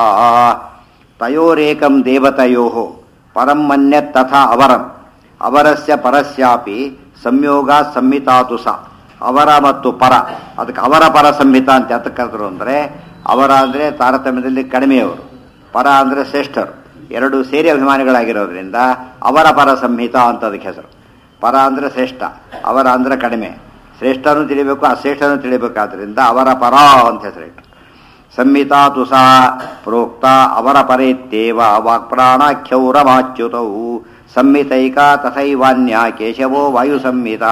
ತಯೋರೇಕಂ ದೇವತಯೋ ಪರಂ ಮನ್ಯತ್ ತಥಾ ಅವರಂ ಅವರಸ್ಯ ಪರಸ್ಯಾಪಿ ಸಂಯೋಗ ಸಂಹಿತಾತು ಸ ಅವರ ಮತ್ತು ಪರ ಅದಕ್ಕೆ ಅವರ ಪರ ಸಂಹಿತಾ ಅಂತ ಯಾತಕ್ಕೆ ಕರೆದ್ರು ಅಂದರೆ ಅವರ ಅಂದರೆ ತಾರತಮ್ಯದಲ್ಲಿ ಕಡಿಮೆಯವರು ಪರ ಅಂದರೆ ಶ್ರೇಷ್ಠರು ಎರಡು ಸೇರಿ ಅಭಿಮಾನಿಗಳಾಗಿರೋದ್ರಿಂದ ಅವರ ಪರ ಸಂಹಿತಾ ಅಂತ ಅದಕ್ಕೆ ಹೆಸರು ಪರ ಅಂದರೆ ಶ್ರೇಷ್ಠ ಅವರ ಅಂದರೆ ಕಡಿಮೆ ಶ್ರೇಷ್ಠನೂ ತಿಳಿಬೇಕು ಅಶ್ರೇಷ್ಠನೂ ತಿಳಿಬೇಕಾದ್ರಿಂದ ಅವರ ಪರ ಅಂತ ಹೆಸರಿಟ್ಟು ಸಂಹಿತಾ ತುಸಾ ಪ್ರೋಕ್ತ ಅವರ ಪರೇತ್ಯೇವ ವಾಕ್ಪ್ರಾಣಾಖ್ಯೌರಮಾಚ್ಯುತೌ ಸಂಹಿತೈಕಾ ತಥೈವಾನ್ಯ ಕೇಶವೋ ವಾಯು ಸಂಹಿತ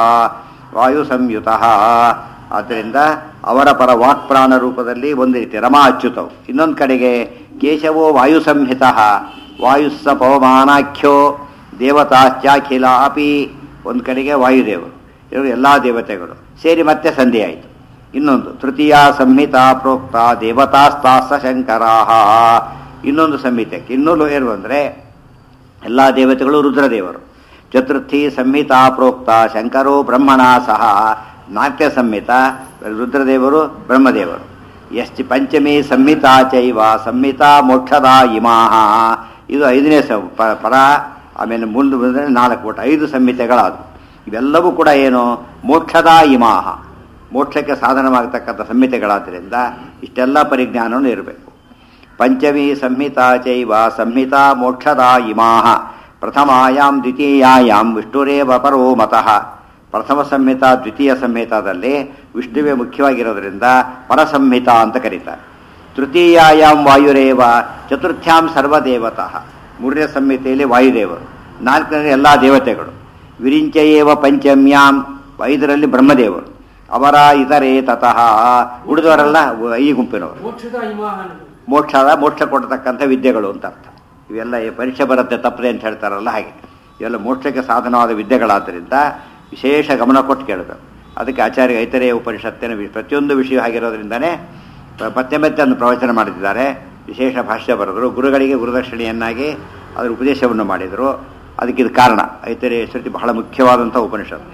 ವಾಯು ಸಂಯುತ ಆದ್ದರಿಂದ ಅವರ ಪರ ವಾಕ್ಪ್ರಾಣ ರೂಪದಲ್ಲಿ ಒಂದು ರೀತಿ ರಮಾ ಅಚ್ಯುತವು ಇನ್ನೊಂದು ಕಡೆಗೆ ಕೇಶವೋ ವಾಯು ಸಂಹಿತ ವಾಯುಸ್ಸ ಪವಮಾನಾಖ್ಯೋ ದೇವತಾಶ್ಚಾಖಿಲ ಅಪಿ ಒಂದು ಕಡೆಗೆ ವಾಯುದೇವರು ಇವರು ಎಲ್ಲ ದೇವತೆಗಳು ಸೇರಿ ಮತ್ತೆ ಸಂಧಿ ಆಯಿತು ಇನ್ನೊಂದು ತೃತೀಯ ಸಂಹಿತಾ ಪ್ರೋಕ್ತ ದೇವತಾಸ್ತಾಸ ಶಂಕರಾಹ ಇನ್ನೊಂದು ಸಂಹಿತೆಗೆ ಇನ್ನೂ ಏನು ಅಂದರೆ ಎಲ್ಲ ದೇವತೆಗಳು ರುದ್ರದೇವರು ಚತುರ್ಥಿ ಸಂಹಿತಾ ಪ್ರೋಕ್ತ ಶಂಕರೋ ಬ್ರಹ್ಮಣ ಸಹ ನಾಟ್ಯ ಸಂಹಿತ ರುದ್ರದೇವರು ಬ್ರಹ್ಮದೇವರು ಎಷ್ಟಿ ಪಂಚಮಿ ಸಂಹಿತಾ ಚೈವ ಸಂಹಿತಾ ಮೋಕ್ಷದ ಇಮಾಹ ಇದು ಐದನೇ ಸ ಪ- ಪರ ಆಮೇಲೆ ಮುಂದೆ ಬಂದರೆ ನಾಲ್ಕು ಒಟ್ಟು ಐದು ಸಂಹಿತೆಗಳಾದವು ಇವೆಲ್ಲವೂ ಕೂಡ ಏನು ಮೋಕ್ಷದ ಇಮಾಹ ಮೋಕ್ಷಕ್ಕೆ ಸಾಧನವಾಗತಕ್ಕಂಥ ಸಂಹಿತೆಗಳಾದ್ದರಿಂದ ಇಷ್ಟೆಲ್ಲ ಪರಿಜ್ಞಾನವನ್ನು ಇರಬೇಕು ಪಂಚಮಿ ಸಂಹಿತಾ ಚೈವ ಸಂಹಿತಾ ಮೋಕ್ಷದ ಇಮಾಹ ಪ್ರಥಮಾಯಾಮ್ ದ್ವಿತೀಯಾಯಾಮ್ ವಿಷ್ಣುರೇವ ಪರೋ ಮತಃ ಪ್ರಥಮ ಸಂಹಿತಾ ದ್ವಿತೀಯ ಸಂಹಿತಾದಲ್ಲಿ ವಿಷ್ಣುವೇ ಮುಖ್ಯವಾಗಿರೋದ್ರಿಂದ ಪರಸಂಹಿತಾ ಅಂತ ಕರೀತಾರೆ ತೃತೀಯಾಯಾಮ್ ವಾಯುರೇವ ಚತುರ್ಥ್ಯಾಂ ಸರ್ವದೇವತಃ ಮೂರನೇ ಸಂಹಿತೆಯಲ್ಲಿ ವಾಯುದೇವರು ನಾಲ್ಕನೇ ಎಲ್ಲ ದೇವತೆಗಳು ವಿರಿಂಚಯೇವ ಪಂಚಮ್ಯಾಂ ಐದರಲ್ಲಿ ಬ್ರಹ್ಮದೇವರು ಅವರ ಇತರೇ ತತಃ ಉಳಿದವರೆಲ್ಲ ಈ ಗುಂಪಿನವರು ಮೋಕ್ಷದ ಇಮಾಹನ ಮೋಕ್ಷದ ಮೋಕ್ಷ ಕೊಡತಕ್ಕಂಥ ವಿದ್ಯೆಗಳು ಅಂತ ಅರ್ಥ ಇವೆಲ್ಲ ಈ ಪರೀಕ್ಷೆ ಬರುತ್ತೆ ತಪ್ಪದೆ ಅಂತ ಹೇಳ್ತಾರಲ್ಲ ಹಾಗೆ ಇವೆಲ್ಲ ಮೋಕ್ಷಕ್ಕೆ ಸಾಧನವಾದ ವಿದ್ಯೆಗಳಾದ್ದರಿಂದ ವಿಶೇಷ ಗಮನ ಕೊಟ್ಟು ಕೇಳಬೇಕು ಅದಕ್ಕೆ ಆಚಾರ್ಯ ಐತರೇಯ ಉಪನಿಷತ್ತಿನ ವಿ- ಪ್ರತಿಯೊಂದು ವಿಷಯ ಆಗಿರೋದ್ರಿಂದನೇ ಪ- ಮತ್ತೆ ಮತ್ತೆ ಒಂದು ಪ್ರವಚನ ಮಾಡಿದ್ದಾರೆ ವಿಶೇಷ ಭಾಷ್ಯ ಬರೆದರು ಗುರುಗಳಿಗೆ ಗುರುದಕ್ಷಿಣೆಯನ್ನಾಗಿ ಅದರ ಉಪದೇಶವನ್ನು ಮಾಡಿದರು ಅದಕ್ಕೆ ಇದು ಕಾರಣ ಐತರೇಯ ಶ್ರುತಿ ಬಹಳ ಮುಖ್ಯವಾದಂಥ ಉಪನಿಷತ್ತು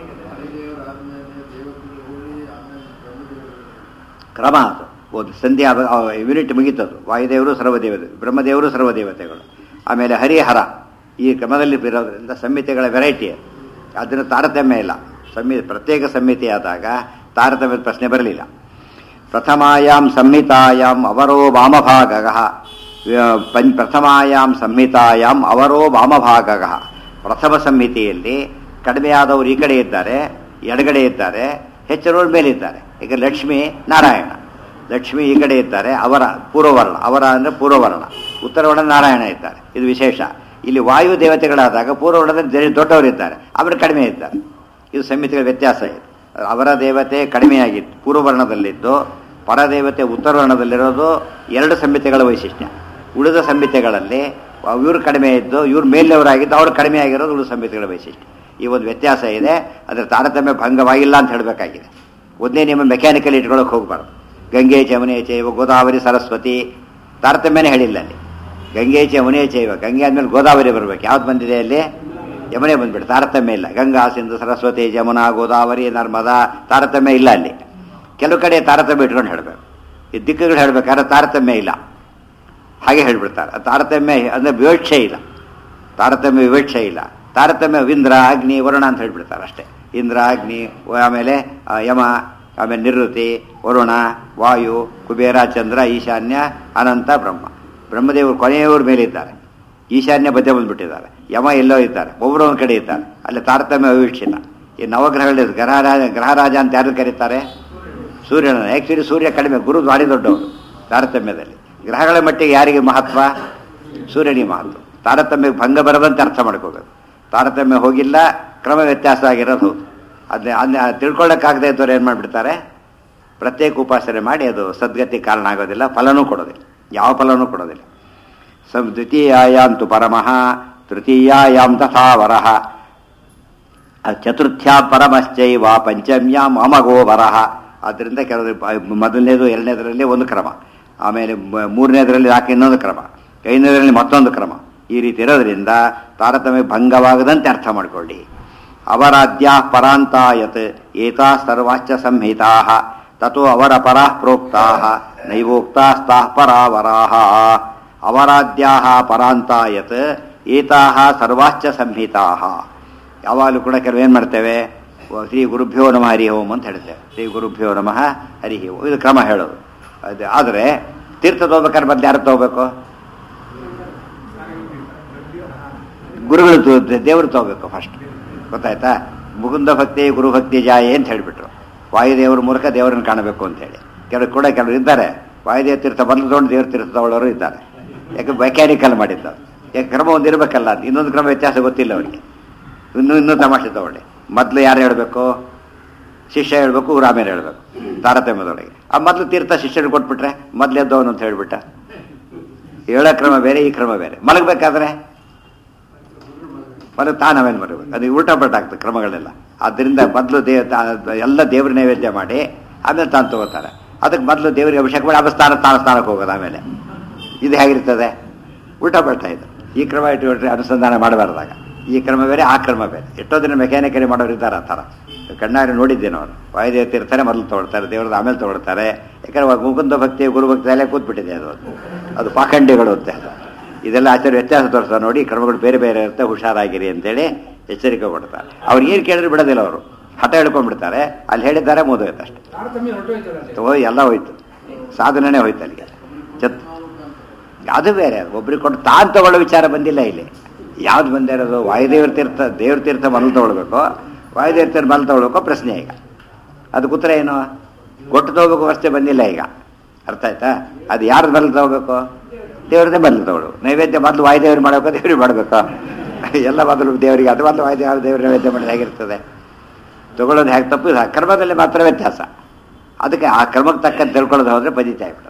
ಕ್ರಮ ಅದು ಒಂದು ಸಂಧ್ಯಾ ಯೂನಿಟ್ ಮುಗೀತದು ವಾಯುದೇವರು ಸರ್ವದೇವತೆ ಬ್ರಹ್ಮದೇವರು ಸರ್ವದೇವತೆಗಳು ಆಮೇಲೆ ಹರಿಹರ ಈ ಕ್ರಮದಲ್ಲಿ ಇರೋದ್ರಿಂದ ಸಂಹಿತೆಗಳ ವೆರೈಟಿ ಅದನ್ನು ತಾರತಮ್ಯ ಇಲ್ಲ ಸಂಹಿ ಪ್ರತ್ಯೇಕ ಸಂಹಿತೆ ಆದಾಗ ತಾರತಮ್ಯದ ಪ್ರಶ್ನೆ ಬರಲಿಲ್ಲ ಪ್ರಥಮಾಯಾಂ ಸಂಹಿತಾಯಾಂ ಅವರೋ ವಾಮಭಾಗಃ ವ್ಯ- ಪಂ ಪ್ರಥಮಾಯಾಂ ಸಂಹಿತಾಯಾಂ ಅವರೋ ವಾಮಭಾಗಃ ಪ್ರಥಮ ಸಂಹಿತೆಯಲ್ಲಿ ಕಡಿಮೆಯಾದವರು ಈ ಕಡೆ ಇದ್ದಾರೆ ಎಡಗಡೆ ಇದ್ದಾರೆ ಹೆಚ್ಚಿನವರು ಮೇಲಿದ್ದಾರೆ ಈಗ ಲಕ್ಷ್ಮಿ ನಾರಾಯಣ ಲಕ್ಷ್ಮಿ ಈ ಕಡೆ ಇದ್ದಾರೆ ಅವರ ಪೂರ್ವವರ್ಣ ಅವರ ಅಂದರೆ ಪೂರ್ವವರ್ಣ ಉತ್ತರವರ್ಣ ನಾರಾಯಣ ಇದ್ದಾರೆ ಇದು ವಿಶೇಷ ಇಲ್ಲಿ ವಾಯು ದೇವತೆಗಳಾದಾಗ ಪೂರ್ವವರ್ಣದಲ್ಲಿ ಜನ ದೊಡ್ಡವರಿದ್ದಾರೆ ಅವರು ಕಡಿಮೆ ಇದ್ದಾರೆ ಇದು ಸಂಹಿತೆಗಳ ವ್ಯತ್ಯಾಸ ಇದೆ ಅವರ ದೇವತೆ ಕಡಿಮೆಯಾಗಿತ್ತು ಪೂರ್ವವರ್ಣದಲ್ಲಿದ್ದು ಪರದೇವತೆ ಉತ್ತರವರ್ಣದಲ್ಲಿರೋದು ಎರಡು ಸಂಹಿತೆಗಳ ವೈಶಿಷ್ಟ್ಯ ಉಳಿದ ಸಂಹಿತೆಗಳಲ್ಲಿ ಇವರು ಕಡಿಮೆ ಇದ್ದು ಇವ್ರು ಮೇಲಿನವರಾಗಿದ್ದು ಅವರು ಕಡಿಮೆ ಆಗಿರೋದು ಉಳಿದ ಸಂಹಿತೆಗಳ ವೈಶಿಷ್ಟ್ಯ ಈ ಒಂದು ವ್ಯತ್ಯಾಸ ಇದೆ ಅದರ ತಾರತಮ್ಯ ಭಂಗವಾಗಿಲ್ಲ ಅಂತ ಹೇಳಬೇಕಾಗಿದೆ ಒಂದೇ ನಿಯಮ ಮೆಕ್ಯಾನಿಕಲ್ ಇಟ್ಕೊಳ್ಳೋಕೆ ಹೋಗ್ಬಾರ್ದು ಗಂಗೆ ಚಮನೆ ಚೈವ ಗೋದಾವರಿ ಸರಸ್ವತಿ ತಾರತಮ್ಯನೇ ಹೇಳಿಲ್ಲ ಅಲ್ಲಿ ಗಂಗೆ ಚಮನೆ ಚೈವ ಗಂಗೆ ಆದ್ಮೇಲೆ ಗೋದಾವರಿ ಬರಬೇಕು ಯಾವ್ದು ಬಂದಿದೆ ಅಲ್ಲಿ ಯಮುನೆ ಬಂದ್ಬಿಟ್ಟು ತಾರತಮ್ಯ ಇಲ್ಲ ಗಂಗಾ ಸಿಂಧು ಸರಸ್ವತಿ ಜಮುನಾ ಗೋದಾವರಿ ನರ್ಮದಾ ತಾರತಮ್ಯ ಇಲ್ಲ ಅಲ್ಲಿ ಕೆಲವು ಕಡೆ ತಾರತಮ್ಯ ಇಟ್ಕೊಂಡು ಹೇಳಬೇಕು ಈ ದಿಕ್ಕುಗಳು ಹೇಳ್ಬೇಕಾದ್ರೆ ತಾರತಮ್ಯ ಇಲ್ಲ ಹಾಗೆ ಹೇಳ್ಬಿಡ್ತಾರೆ ಆ ತಾರತಮ್ಯ ಅಂದರೆ ವಿವಕ್ಷೆ ಇಲ್ಲ ತಾರತಮ್ಯ ವಿವಕ್ಷೆ ಇಲ್ಲ ತಾರತಮ್ಯ ಇಂದ್ರ ಅಗ್ನಿ ವರುಣ ಅಂತ ಹೇಳ್ಬಿಡ್ತಾರೆ ಅಷ್ಟೇ ಇಂದ್ರ ಅಗ್ನಿ ಆಮೇಲೆ ಆ, ಯಮ ಆಮೇಲೆ ನಿವೃತ್ತಿ ವರುಣ ವಾಯು ಕುಬೇರ ಚಂದ್ರ ಈಶಾನ್ಯ ಅನಂತ ಬ್ರಹ್ಮ ಬ್ರಹ್ಮದೇವರು ಕೊನೆಯವ್ರ ಮೇಲೆ ಇದ್ದಾರೆ ಈಶಾನ್ಯ ಮಧ್ಯೆ ಬಂದ್ಬಿಟ್ಟಿದ್ದಾರೆ ಯಮ ಎಲ್ಲೋ ಇದ್ದಾರೆ ಒಬ್ಬರು ಒಂದು ಕಡೆ ಇದ್ದಾರೆ ಅಲ್ಲಿ ತಾರತಮ್ಯ ವಿವಕ್ಷಿಲ್ಲ ಈ ನವಗ್ರಹಗಳಲ್ಲಿ ಗ್ರಹರಾಜ ಗ್ರಹರಾಜ ಅಂತ ಯಾರು ಕರೀತಾರೆ ಸೂರ್ಯನ ಆ್ಯಕ್ಚುಲಿ ಸೂರ್ಯ ಕಡಿಮೆ ಗುರು ಭಾರಿ ದೊಡ್ಡವರು ತಾರತಮ್ಯದಲ್ಲಿ ಗ್ರಹಗಳ ಮಟ್ಟಿಗೆ ಯಾರಿಗೆ ಮಹತ್ವ ಸೂರ್ಯನಿಗೆ ಮಹತ್ವ ತಾರತಮ್ಯ ಭಂಗ ಬರದಂತೆ ಅರ್ಥ ಮಾಡ್ಕೋಬೇಕು ತಾರತಮ್ಯ ಹೋಗಿಲ್ಲ ಕ್ರಮ ವ್ಯತ್ಯಾಸ ಆಗಿರೋದು ಹೌದು ಅದನ್ನ ಅದನ್ನ ತಿಳ್ಕೊಳ್ಳೋಕ್ಕಾಗದೇ ಇದ್ದವ್ರು ಏನು ಮಾಡಿಬಿಡ್ತಾರೆ ಪ್ರತ್ಯೇಕ ಉಪಾಸನೆ ಮಾಡಿ ಅದು ಸದ್ಗತಿ ಕಾರಣ ಆಗೋದಿಲ್ಲ ಫಲನೂ ಕೊಡೋದಿಲ್ಲ ಯಾವ ಫಲನೂ ಕೊಡೋದಿಲ್ಲ ಸಂ ದ್ವಿತೀಯಾಯಾಂ ತು ಪರಮಃ ತೃತೀಯಾಯಾಂ ತಥಾ ವರಃ ಚತುರ್ಥ್ಯಾ ಪರಮಶ್ಚೈವ ಪಂಚಮ್ಯಾಂ ಅಮಗೋ ವರಹ ಆದ್ದರಿಂದ ಕೆಲವರು ಪ- ಮೊದಲನೇದು ಎರಡನೇದರಲ್ಲಿ ಒಂದು ಕ್ರಮ ಆಮೇಲೆ ಮ- ಮೂರನೇದರಲ್ಲಿ ಯಾಕೆ ಇನ್ನೊಂದು ಕ್ರಮ ಐದನೇದರಲ್ಲಿ ಮತ್ತೊಂದು ಕ್ರಮ ಈ ರೀತಿ ಇರೋದ್ರಿಂದ ತಾರತಮ್ಯ ಭಂಗವಾಗದಂತೆ ಅರ್ಥ ಮಾಡಿಕೊಳ್ಳಿ ಅವರಾದ್ಯ ಪರಾಂತಾಯತ್ ಏತಾ ಸರ್ವಾಶ್ಚ ಸಂಹಿತಾ ತಥೋ ಅವರ ಪರಾಃ ಪ್ರೋಕ್ತಾ ನೈವೋಕ್ತಾಸ್ತಾ ಪರಾವರಾಹ ಅವರಾದ್ಯಾ ಪರಾಂತಾಯತ್ ಏತಾ ಸರ್ವಾಶ್ಚ ಸಂಹಿತಾ ಯಾವಾಗಲೂ ಕೂಡ ಕೆಲವು ಏನು ಮಾಡ್ತೇವೆ ಓ, ಶ್ರೀ ಗುರುಭ್ಯೋ ನಮಃ ಹರಿ ಓಂ ಅಂತ ಹೇಳ್ತೇವೆ ಶ್ರೀ ಗುರುಭ್ಯೋ ನಮಃ ಹರಿ ಓಂ ಇದು ಕ್ರಮ ಹೇಳೋದು ಅದು ಆದರೆ ತೀರ್ಥ ತಗೋಬೇಕಾದ್ರೆ ಮತ್ತೆ ಯಾರು ತಗೋಬೇಕು ಗುರುಗಳು ತೋ- ದೇವರು ತಗೋಬೇಕು ಫಸ್ಟ್ ಗೊತ್ತಾಯ್ತಾ ಮುಕುಂದ ಭಕ್ತಿ ಗುರು ಭಕ್ತಿ ಜಾಯೆ ಅಂತ ಹೇಳಿಬಿಟ್ರು ವಾಯುದೇವರ ಮೂಲಕ ದೇವರನ್ನು ಕಾಣಬೇಕು ಅಂತ ಹೇಳಿ ಕೆಲವು ಕೂಡ ಕೆಲವರು ಇದ್ದಾರೆ ವಾಯುದೇವ ತೀರ್ಥ ಬಂದು ತಗೊಂಡು ದೇವ್ರ ತೀರ್ಥ ತಗೊಳ್ಳೋರು ಇದ್ದಾರೆ ಯಾಕೆ ಮೆಕ್ಯಾನಿಕಲ್ ಮಾಡಿದ್ದಾರೆ ಯಾಕೆ ಕ್ರಮ ಒಂದು ಇರಬೇಕಲ್ಲ ಅಂತ ಇನ್ನೊಂದು ಕ್ರಮ ವ್ಯತ್ಯಾಸ ಗೊತ್ತಿಲ್ಲ ಅವರಿಗೆ ಇನ್ನೂ ಇನ್ನೂ ತಮಾಷೆ ತಗೊಳ್ಳಿ ಮೊದಲು ಯಾರು ಹೇಳಬೇಕು ಶಿಷ್ಯ ಹೇಳಬೇಕು ಇವ್ರು ಆಮೇಲೆ ಹೇಳಬೇಕು ತಾರತಮ್ಯದೊಳಗೆ ಆ ಮೊದಲು ತೀರ್ಥ ಶಿಷ್ಯರು ಕೊಟ್ಬಿಟ್ರೆ ಮೊದಲು ಎದ್ದವನು ಅಂತ ಹೇಳ್ಬಿಟ್ಟ ಹೇಳೋ ಕ್ರಮ ಬೇರೆ ಈ ಕ್ರಮ ಬೇರೆ ಮಲಗಬೇಕಾದ್ರೆ ಮಲಗ ತಾನು ಆಮೇಲೆ ಮಲಗಬೇಕು ಅದು ಉಲ್ಟಾ ಪಲ್ಟಾ ಆಗ್ತದೆ ಕ್ರಮಗಳೆಲ್ಲ ಆದ್ದರಿಂದ ಮೊದಲು ದೇವ ತಾ- ಎಲ್ಲ ದೇವ್ರ ನೈವೇದ್ಯ ಮಾಡಿ ಆಮೇಲೆ ತಾನು ತಗೋತಾರೆ ಅದಕ್ಕೆ ಮೊದಲು ದೇವರಿಗೆ ಅಭಿಷೇಕ ಮಾಡಿ ಆಮೇಲೆ ಸ್ನಾನ ತಾನು ಸ್ನಾನಕ್ಕೆ ಹೋಗೋದು ಆಮೇಲೆ ಇದು ಹೇಗಿರ್ತದೆ ಉಲ್ಟಾ ಪಲ್ಟಾ ಇದು ಈ ಕ್ರಮ ಇಟ್ಟುಕೊಂಡ್ರೆ ಅನುಸಂಧಾನ ಮಾಡಬಾರ್ದಾಗ ಈ ಕ್ರಮ ಬೇರೆ ಆ ಕ್ರಮ ಬೇರೆ ಎಷ್ಟೋ ದಿನ ಮೆಕ್ಯಾನಿಕಲಿ ಮಾಡೋರು ಇದ್ದಾರೆ ಆ ಥರ ಕಣ್ಣಾರೆ ನೋಡಿದ್ದೇನೆ ಅವರು ವಾಯುದೇವತೆ ಇರ್ತಾರೆ ಮೊದಲು ತೊಗೊಳ್ತಾರೆ ದೇವ್ರದ್ದು ಆಮೇಲೆ ತೊಗೊಳ್ತಾರೆ ಯಾಕಂದ್ರೆ ಮುಕುಂದ ಭಕ್ತಿ ಗುರು ಭಕ್ತಿ ಅಲ್ಲೇ ಕೂತ್ಬಿಟ್ಟಿದೆ ಅದು ಅದು ಪಾಖಂಡಿಗಳು ಅಂತ ಅದು ಇದೆಲ್ಲ ಆಚಾರ್ಯ ವ್ಯತ್ಯಾಸ ತೋರಿಸ್ತಾರೆ ನೋಡಿ ಕ್ರಮಗಳು ಬೇರೆ ಬೇರೆ ಇರುತ್ತೆ ಹುಷಾರಾಗಿರಿ ಅಂತೇಳಿ ಎಚ್ಚರಿಕೆ ಕೊಡ್ತಾರೆ ಅವ್ರು ಏನು ಕೇಳಿದ್ರೆ ಬಿಡೋದಿಲ್ಲ ಅವರು ಹಠ ಹೇಳ್ಕೊಂಡ್ಬಿಡ್ತಾರೆ ಅಲ್ಲಿ ಹೇಳಿದ್ದಾರೆ ಮುಗಿದೋಯ್ತು ಅಷ್ಟೇ ತಾರತಮ್ಯ ಹೊರಟೋಯ್ತಲ್ಲ ಅಲ್ಲಿ. ಹೋಯ್ ಎಲ್ಲ ಹೋಯ್ತು ಸಾಧನೆನೇ ಹೋಯ್ತು ಅಲ್ಲಿಗೆ ಚತ್ ಅದು ಬೇರೆ ಒಬ್ರಿಗೆ ಕೊಟ್ಟು ತಾನು ತಗೊಳ್ಳೋ ವಿಚಾರ ಬಂದಿಲ್ಲ ಇಲ್ಲಿ ಯಾವ್ದು ಬಂದಿರೋದು ವಾಯುದೇವ್ರ ತೀರ್ಥ ದೇವ್ರ ತೀರ್ಥ ಮೊದಲು ತಗೊಳ್ಬೇಕು ವಾಯುದೇವ್ರ ತೀರ್ಥ ಮೊದಲು ತಗೊಳ್ಬೇಕು ಪ್ರಶ್ನೆ ಈಗ ಅದಕ್ಕೆ ಉತ್ತರ ಏನು ಕೊಟ್ಟು ತಗೋಬೇಕು ಅಷ್ಟೇ ಬಂದಿಲ್ಲ ಈಗ ಅರ್ಥ ಆಯ್ತಾ ಅದು ಯಾರು ಮೊದಲು ತಗೋಬೇಕು ದೇವ್ರದ್ದೇ ಮೊದಲು ತಗೊಳ್ಳು ನೈವೇದ್ಯ ಮೊದಲು ವಾಯುದೇವ್ರು ಮಾಡಬೇಕು ದೇವ್ರಿಗೆ ಮಾಡಬೇಕು ಎಲ್ಲ ಮೊದಲು ದೇವರಿಗೆ ಅದು ಮೊದಲು ವಾಯುದೇವ ದೇವ್ರ ನೈವೇದ್ಯ ಮಾಡಿದ್ರೆ ಹೇಗಿರ್ತದೆ ತಗೊಳ್ಳೋದು ಹೇಗೆ ತಪ್ಪು ಇದು ಕ್ರಮದಲ್ಲಿ ಮಾತ್ರ ವ್ಯತ್ಯಾಸ ಅದಕ್ಕೆ ಆ ಕ್ರಮಕ್ಕೆ ತಕ್ಕಂತೆ ತಿಳ್ಕೊಳ್ಳೋದು ಹೋದ್ರೆ ಬದಿತಾ ಆಗ್ಬಿಡುತ್ತೆ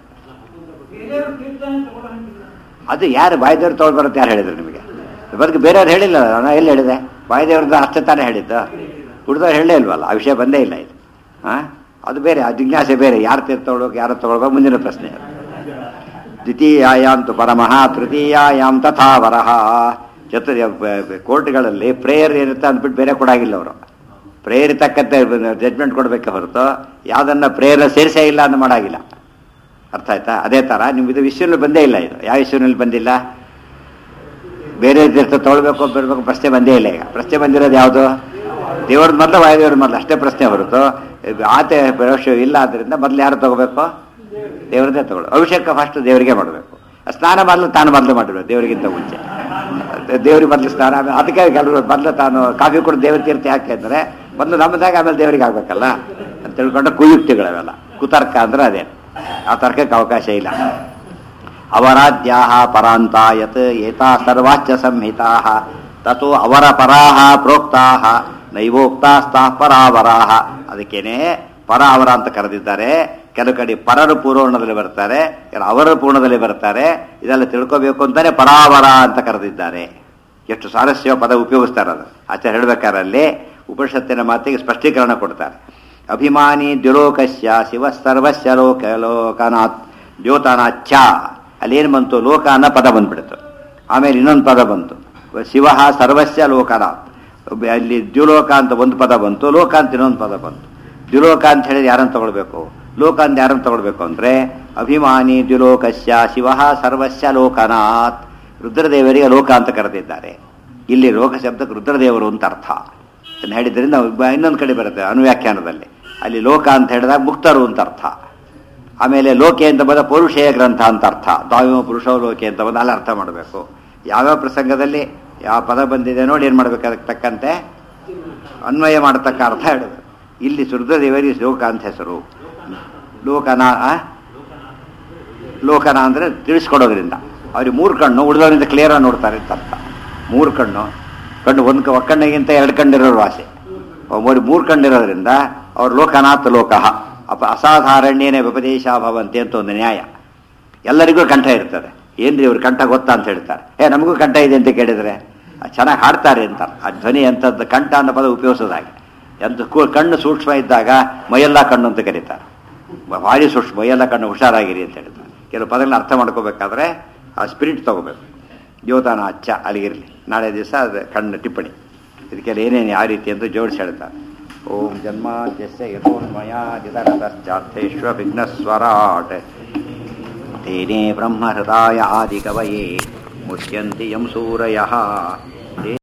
ಅದು ಯಾರು ಬಾಯಿದೇವ್ರು ತೊಗೊಂಡು ಬರುತ್ತೆ ಯಾರು ಹೇಳಿದ್ರು ನಿಮಗೆ ಬದುಕು ಬೇರೆಯವ್ರು ಹೇಳಿಲ್ಲ ನಾನು ಎಲ್ಲಿ ಹೇಳಿದೆ ಬಾಯಿದೇವ್ರದ್ದು ಅಷ್ಟೇ ತಾನೇ ಹೇಳಿದ್ದು ಹುಡ್ದವ್ರು ಹೇಳಲೇ ಇಲ್ವಲ್ಲ ಆ ವಿಷಯ ಬಂದೇ ಇಲ್ಲ ಇದು ಹಾಂ ಅದು ಬೇರೆ ಆ ಜಿಜ್ಞಾಸೆ ಬೇರೆ ಯಾರು ತೀರ್ಥ ತಗೊಳ್ಬೇಕು ಯಾರು ತಗೊಳ್ಬೇಕು ಮುಂದಿನ ಪ್ರಶ್ನೆ ಅದು ದ್ವಿತೀಯಾಯಾಂ ತು ಪರಮಃ ತೃತೀಯಾಯಾಂ ತಥಾ ವರಹ ಚತು ಕೋರ್ಟ್ಗಳಲ್ಲಿ ಪ್ರೇಯರ್ ಏನಿರುತ್ತೆ ಅಂದ್ಬಿಟ್ಟು ಬೇರೆ ಕೊಡಾಗಿಲ್ಲ ಅವರು ಪ್ರೇಯರ್ ತಕ್ಕಂತೆ ಜಡ್ಜ್ಮೆಂಟ್ ಕೊಡಬೇಕೆ ಹೊರತು ಯಾವುದನ್ನ ಪ್ರೇಯರ್ ಸೇರಿಸೇ ಇಲ್ಲ ಅಂತ ಮಾಡಾಗಿಲ್ಲ ಅರ್ಥ ಆಯ್ತಾ ಅದೇ ಥರ ನಿಮ್ಗೆ ಇದು ವಿಷಯದಲ್ಲಿ ಬಂದೇ ಇಲ್ಲ ಇದು ಯಾವ ವಿಷಯದಲ್ಲಿ ಬಂದಿಲ್ಲ ಬೇರೆ ತೀರ್ಥ ತೊಗೊಳ್ಬೇಕು ಬಿಡಬೇಕು ಪ್ರಶ್ನೆ ಬಂದೇ ಇಲ್ಲ ಈಗ ಪ್ರಶ್ನೆ ಬಂದಿರೋದು ಯಾವುದು ದೇವ್ರದ್ದು ಮೊದಲು ವಾಯುದೇವ್ರ ಮೊದಲು ಅಷ್ಟೇ ಪ್ರಶ್ನೆ ಹೊರತು ಇದು ಆತೆ ಪ್ರವೇಶ ಇಲ್ಲ ಆದ್ದರಿಂದ ಮೊದಲು ಯಾರು ತಗೋಬೇಕು ದೇವ್ರದ್ದೇ ತಗೊಳ್ಳೋ ಅಭಿಷೇಕ ಫಸ್ಟ್ ದೇವರಿಗೆ ಮಾಡಬೇಕು ಸ್ನಾನ ಮೊದಲು ತಾನು ಮೊದಲು ಮಾಡಬೇಕು ದೇವರಿಗಿಂತ ಮುಂಚೆ ದೇವ್ರಿಗೆ ಮೊದಲು ಸ್ನಾನ ಆಮೇಲೆ ಅದಕ್ಕೆ ಕೆಲವರು ಮೊದಲು ತಾನು ಕಾಫಿ ಕೊಟ್ಟು ದೇವ್ರ ತೀರ್ಥ ಯಾಕೆ ಅಂದರೆ ಮೊದಲು ನಮ್ಮದಾಗ ಆಮೇಲೆ ದೇವರಿಗೆ ಆಗ್ಬೇಕಲ್ಲ ಅಂತ ತಿಳ್ಕೊಂಡ್ರೆ ಕುಯುಕ್ತಿಗಳವೆಲ್ಲ ಕುತರ್ಕ ಅಂದ್ರೆ ಅದೇ ಆ ತರ್ಕಕ್ಕೆ ಅವಕಾಶ ಇಲ್ಲ ಅವರಾದ್ಯಾ ಪರಾಂತಾಯತ್ ಏತಾ ಸರ್ವಾಚ್ಯ ಸಂಹಿತಾ ತತು ಅವರ ಪರಾಹ ಪ್ರೋಕ್ತಾ ನೈವೋಕ್ತಾಸ್ತಾ ಪರಾವರಾಹ ಅದಕ್ಕೇನೆ ಪರಾವರ ಅಂತ ಕರೆದಿದ್ದಾರೆ ಕೆಲವು ಕಡೆ ಪರರು ಪೂರ್ವಣದಲ್ಲಿ ಬರ್ತಾರೆ ಕೆಲವು ಅವರ ಪೂರ್ಣದಲ್ಲಿ ಬರ್ತಾರೆ ಇದೆಲ್ಲ ತಿಳ್ಕೋಬೇಕು ಅಂತಾನೆ ಪರಾವರ ಅಂತ ಕರೆದಿದ್ದಾರೆ ಎಷ್ಟು ಸ್ವಾರಸ್ಯ ಪದ ಉಪಯೋಗಿಸ್ತಾರೆ ಅದು ಆಚಾರ್ಯ ಹೇಳ್ಬೇಕಾದ್ರೆ ಅಲ್ಲಿ ಉಪನಿಷತ್ತಿನ ಮಾತಿಗೆ ಸ್ಪಷ್ಟೀಕರಣ ಕೊಡ್ತಾರೆ ಅಭಿಮಾನಿ ದ್ಯುಲೋಕಸ್ಯ ಶಿವ ಸರ್ವಸ್ಯ ಲೋಕ ಲೋಕನಾಥ್ ದ್ಯೋತನಾಚ್ಛ ಅಲ್ಲೇನು ಬಂತು ಲೋಕ ಅನ್ನೋ ಪದ ಬಂದ್ಬಿಡ್ತು ಆಮೇಲೆ ಇನ್ನೊಂದು ಪದ ಬಂತು ಶಿವ ಸರ್ವಸ್ಯ ಲೋಕನಾಥ್ ಒಬ್ಬ- ಅಲ್ಲಿ ದ್ಯುಲೋಕ ಅಂತ ಒಂದು ಪದ ಬಂತು ಲೋಕ ಅಂತ ಇನ್ನೊಂದು ಪದ ಬಂತು ದ್ಯುಲೋಕ ಅಂತ ಹೇಳಿದ್ರೆ ಯಾರನ್ನು ತಗೊಳ್ಬೇಕು ಲೋಕ ಅಂತ ಯಾರನ್ನು ತಗೊಳ್ಬೇಕು ಅಂದ್ರೆ ಅಭಿಮಾನಿ ದ್ಯುಲೋಕಸ್ಯ ಶಿವ ಸರ್ವಸ್ಯ ಲೋಕನಾಥ್ ರುದ್ರದೇವರಿಗೆ ಲೋಕ ಅಂತ ಕರೆದಿದ್ದಾರೆ ಇಲ್ಲಿ ಲೋಕ ಶಬ್ದಕ್ಕೆ ರುದ್ರದೇವರು ಅಂತ ಅರ್ಥ ಇದನ್ನ ಹೇಳಿದ್ರಿಂದ ಇನ್ನೊಂದು ಕಡೆ ಬರುತ್ತೆ ಅನುವ್ಯಾಖ್ಯಾನದಲ್ಲಿ ಅಲ್ಲಿ ಲೋಕ ಅಂತ ಹೇಳಿದಾಗ ಮುಕ್ತರು ಅಂತ ಅರ್ಥ ಆಮೇಲೆ ಲೋಕೆ ಅಂತ ಬಂದ ಪೌರುಷೇಯ ಗ್ರಂಥ ಅಂತ ಅರ್ಥ ದಾವಿಮ ಪುರುಷೋ ಲೋಕೆ ಅಂತ ಬಂದು ಅಲ್ಲಿ ಅರ್ಥ ಮಾಡಬೇಕು ಯಾವ್ಯಾವ ಪ್ರಸಂಗದಲ್ಲಿ ಯಾವ ಪದ ಬಂದಿದೆ ನೋಡಿ ಏನು ಮಾಡ್ಬೇಕು ಅದಕ್ಕೆ ತಕ್ಕಂತೆ ಅನ್ವಯ ಮಾಡತಕ್ಕ ಅರ್ಥ ಹೇಳಬೇಕು ಇಲ್ಲಿ ರುದ್ರದೇವರಿಗೆ ಲೋಕ ಅಂತ ಹೆಸರು ಲೋಕನ ಆ? ಲೋಕನ ಅಂದರೆ ತಿಳಿಸ್ಕೊಡೋದ್ರಿಂದ ಅವ್ರಿಗೆ ಮೂರು ಕಣ್ಣು ಉಳಿದವರಿಂದ ಕ್ಲಿಯರಾಗಿ ನೋಡ್ತಾರೆ ಅಂತ ಅರ್ಥ ಮೂರು ಕಣ್ಣು ಕಣ್ಣು ಒಂದು ಒಕ್ಕಣ್ಣಿಗಿಂತ ಎರಡು ಕಣ್ಣಿರೋರು ವಾಸಿ ಒಬ್ಬರು ಮೂರು ಕಣ್ಣಿರೋದ್ರಿಂದ ಅವ್ರು ಲೋಕನಾಥ್ ಲೋಕಃ ಅಪ ಅಸಾಧಾರಣ್ಯನೇ ವ್ಯಪದೇಶ ಭವಂತಿ ಅಂತ ಒಂದು ನ್ಯಾಯ ಎಲ್ಲರಿಗೂ ಕಂಠ ಇರ್ತದೆ ಏನ್ರಿ ಇವ್ರ ಕಂಠ ಗೊತ್ತಾ ಅಂತ ಹೇಳ್ತಾರೆ ಏ ನಮಗೂ ಕಂಠ ಇದೆ ಅಂತ ಕೇಳಿದ್ರೆ ಚೆನ್ನಾಗಿ ಹಾಡ್ತಾರೆ ಅಂತ ಆ ಧ್ವನಿ ಎಂಥದ್ದು ಕಂಠ ಅನ್ನೋ ಪದ ಉಪಯೋಗಿಸೋದಾಗೆ ಎಂತ ಕು- ಕಣ್ಣು ಸೂಕ್ಷ್ಮ ಇದ್ದಾಗ ಮೈಯೆಲ್ಲ ಕಣ್ಣು ಅಂತ ಕರೀತಾರೆ ಬ- ಭಾರಿ ಸೂಕ್ಷ್ಮ ಮೈಯೆಲ್ಲ ಕಣ್ಣು ಹುಷಾರಾಗಿರಿ ಅಂತ ಹೇಳ್ತಾರೆ ಕೆಲವು ಪದಗಳನ್ನ ಅರ್ಥ ಮಾಡ್ಕೋಬೇಕಾದ್ರೆ ಆ ಸ್ಪಿರಿಟ್ ತಗೋಬೇಕು ದ್ಯೋತಾನ ಅಚ್ಚ ಅಲ್ಲಿಗಿರಲಿ ನಾಳೆ ದಿವಸ ಅದು ಕಣ್ಣು ಟಿಪ್ಪಣಿ ಇದಕ್ಕೆಲ್ಲ ಏನೇನು ಯಾವ ರೀತಿ ಅಂತ ಜೋಡಿಸಿ ಹೇಳ್ತಾರೆ ಓಂ ಜನ್ಮಾದ್ಯಸ್ಯ ಯಥೋನ್ಮಯಾದಿತರತಶ್ಚಾರ್ಥೇಶ್ವ ವಿಘ್ನಸ್ವರಾಟ್ तेने ब्रह्महृदाय आदिकवये मुह्यन्ति यं सूरयः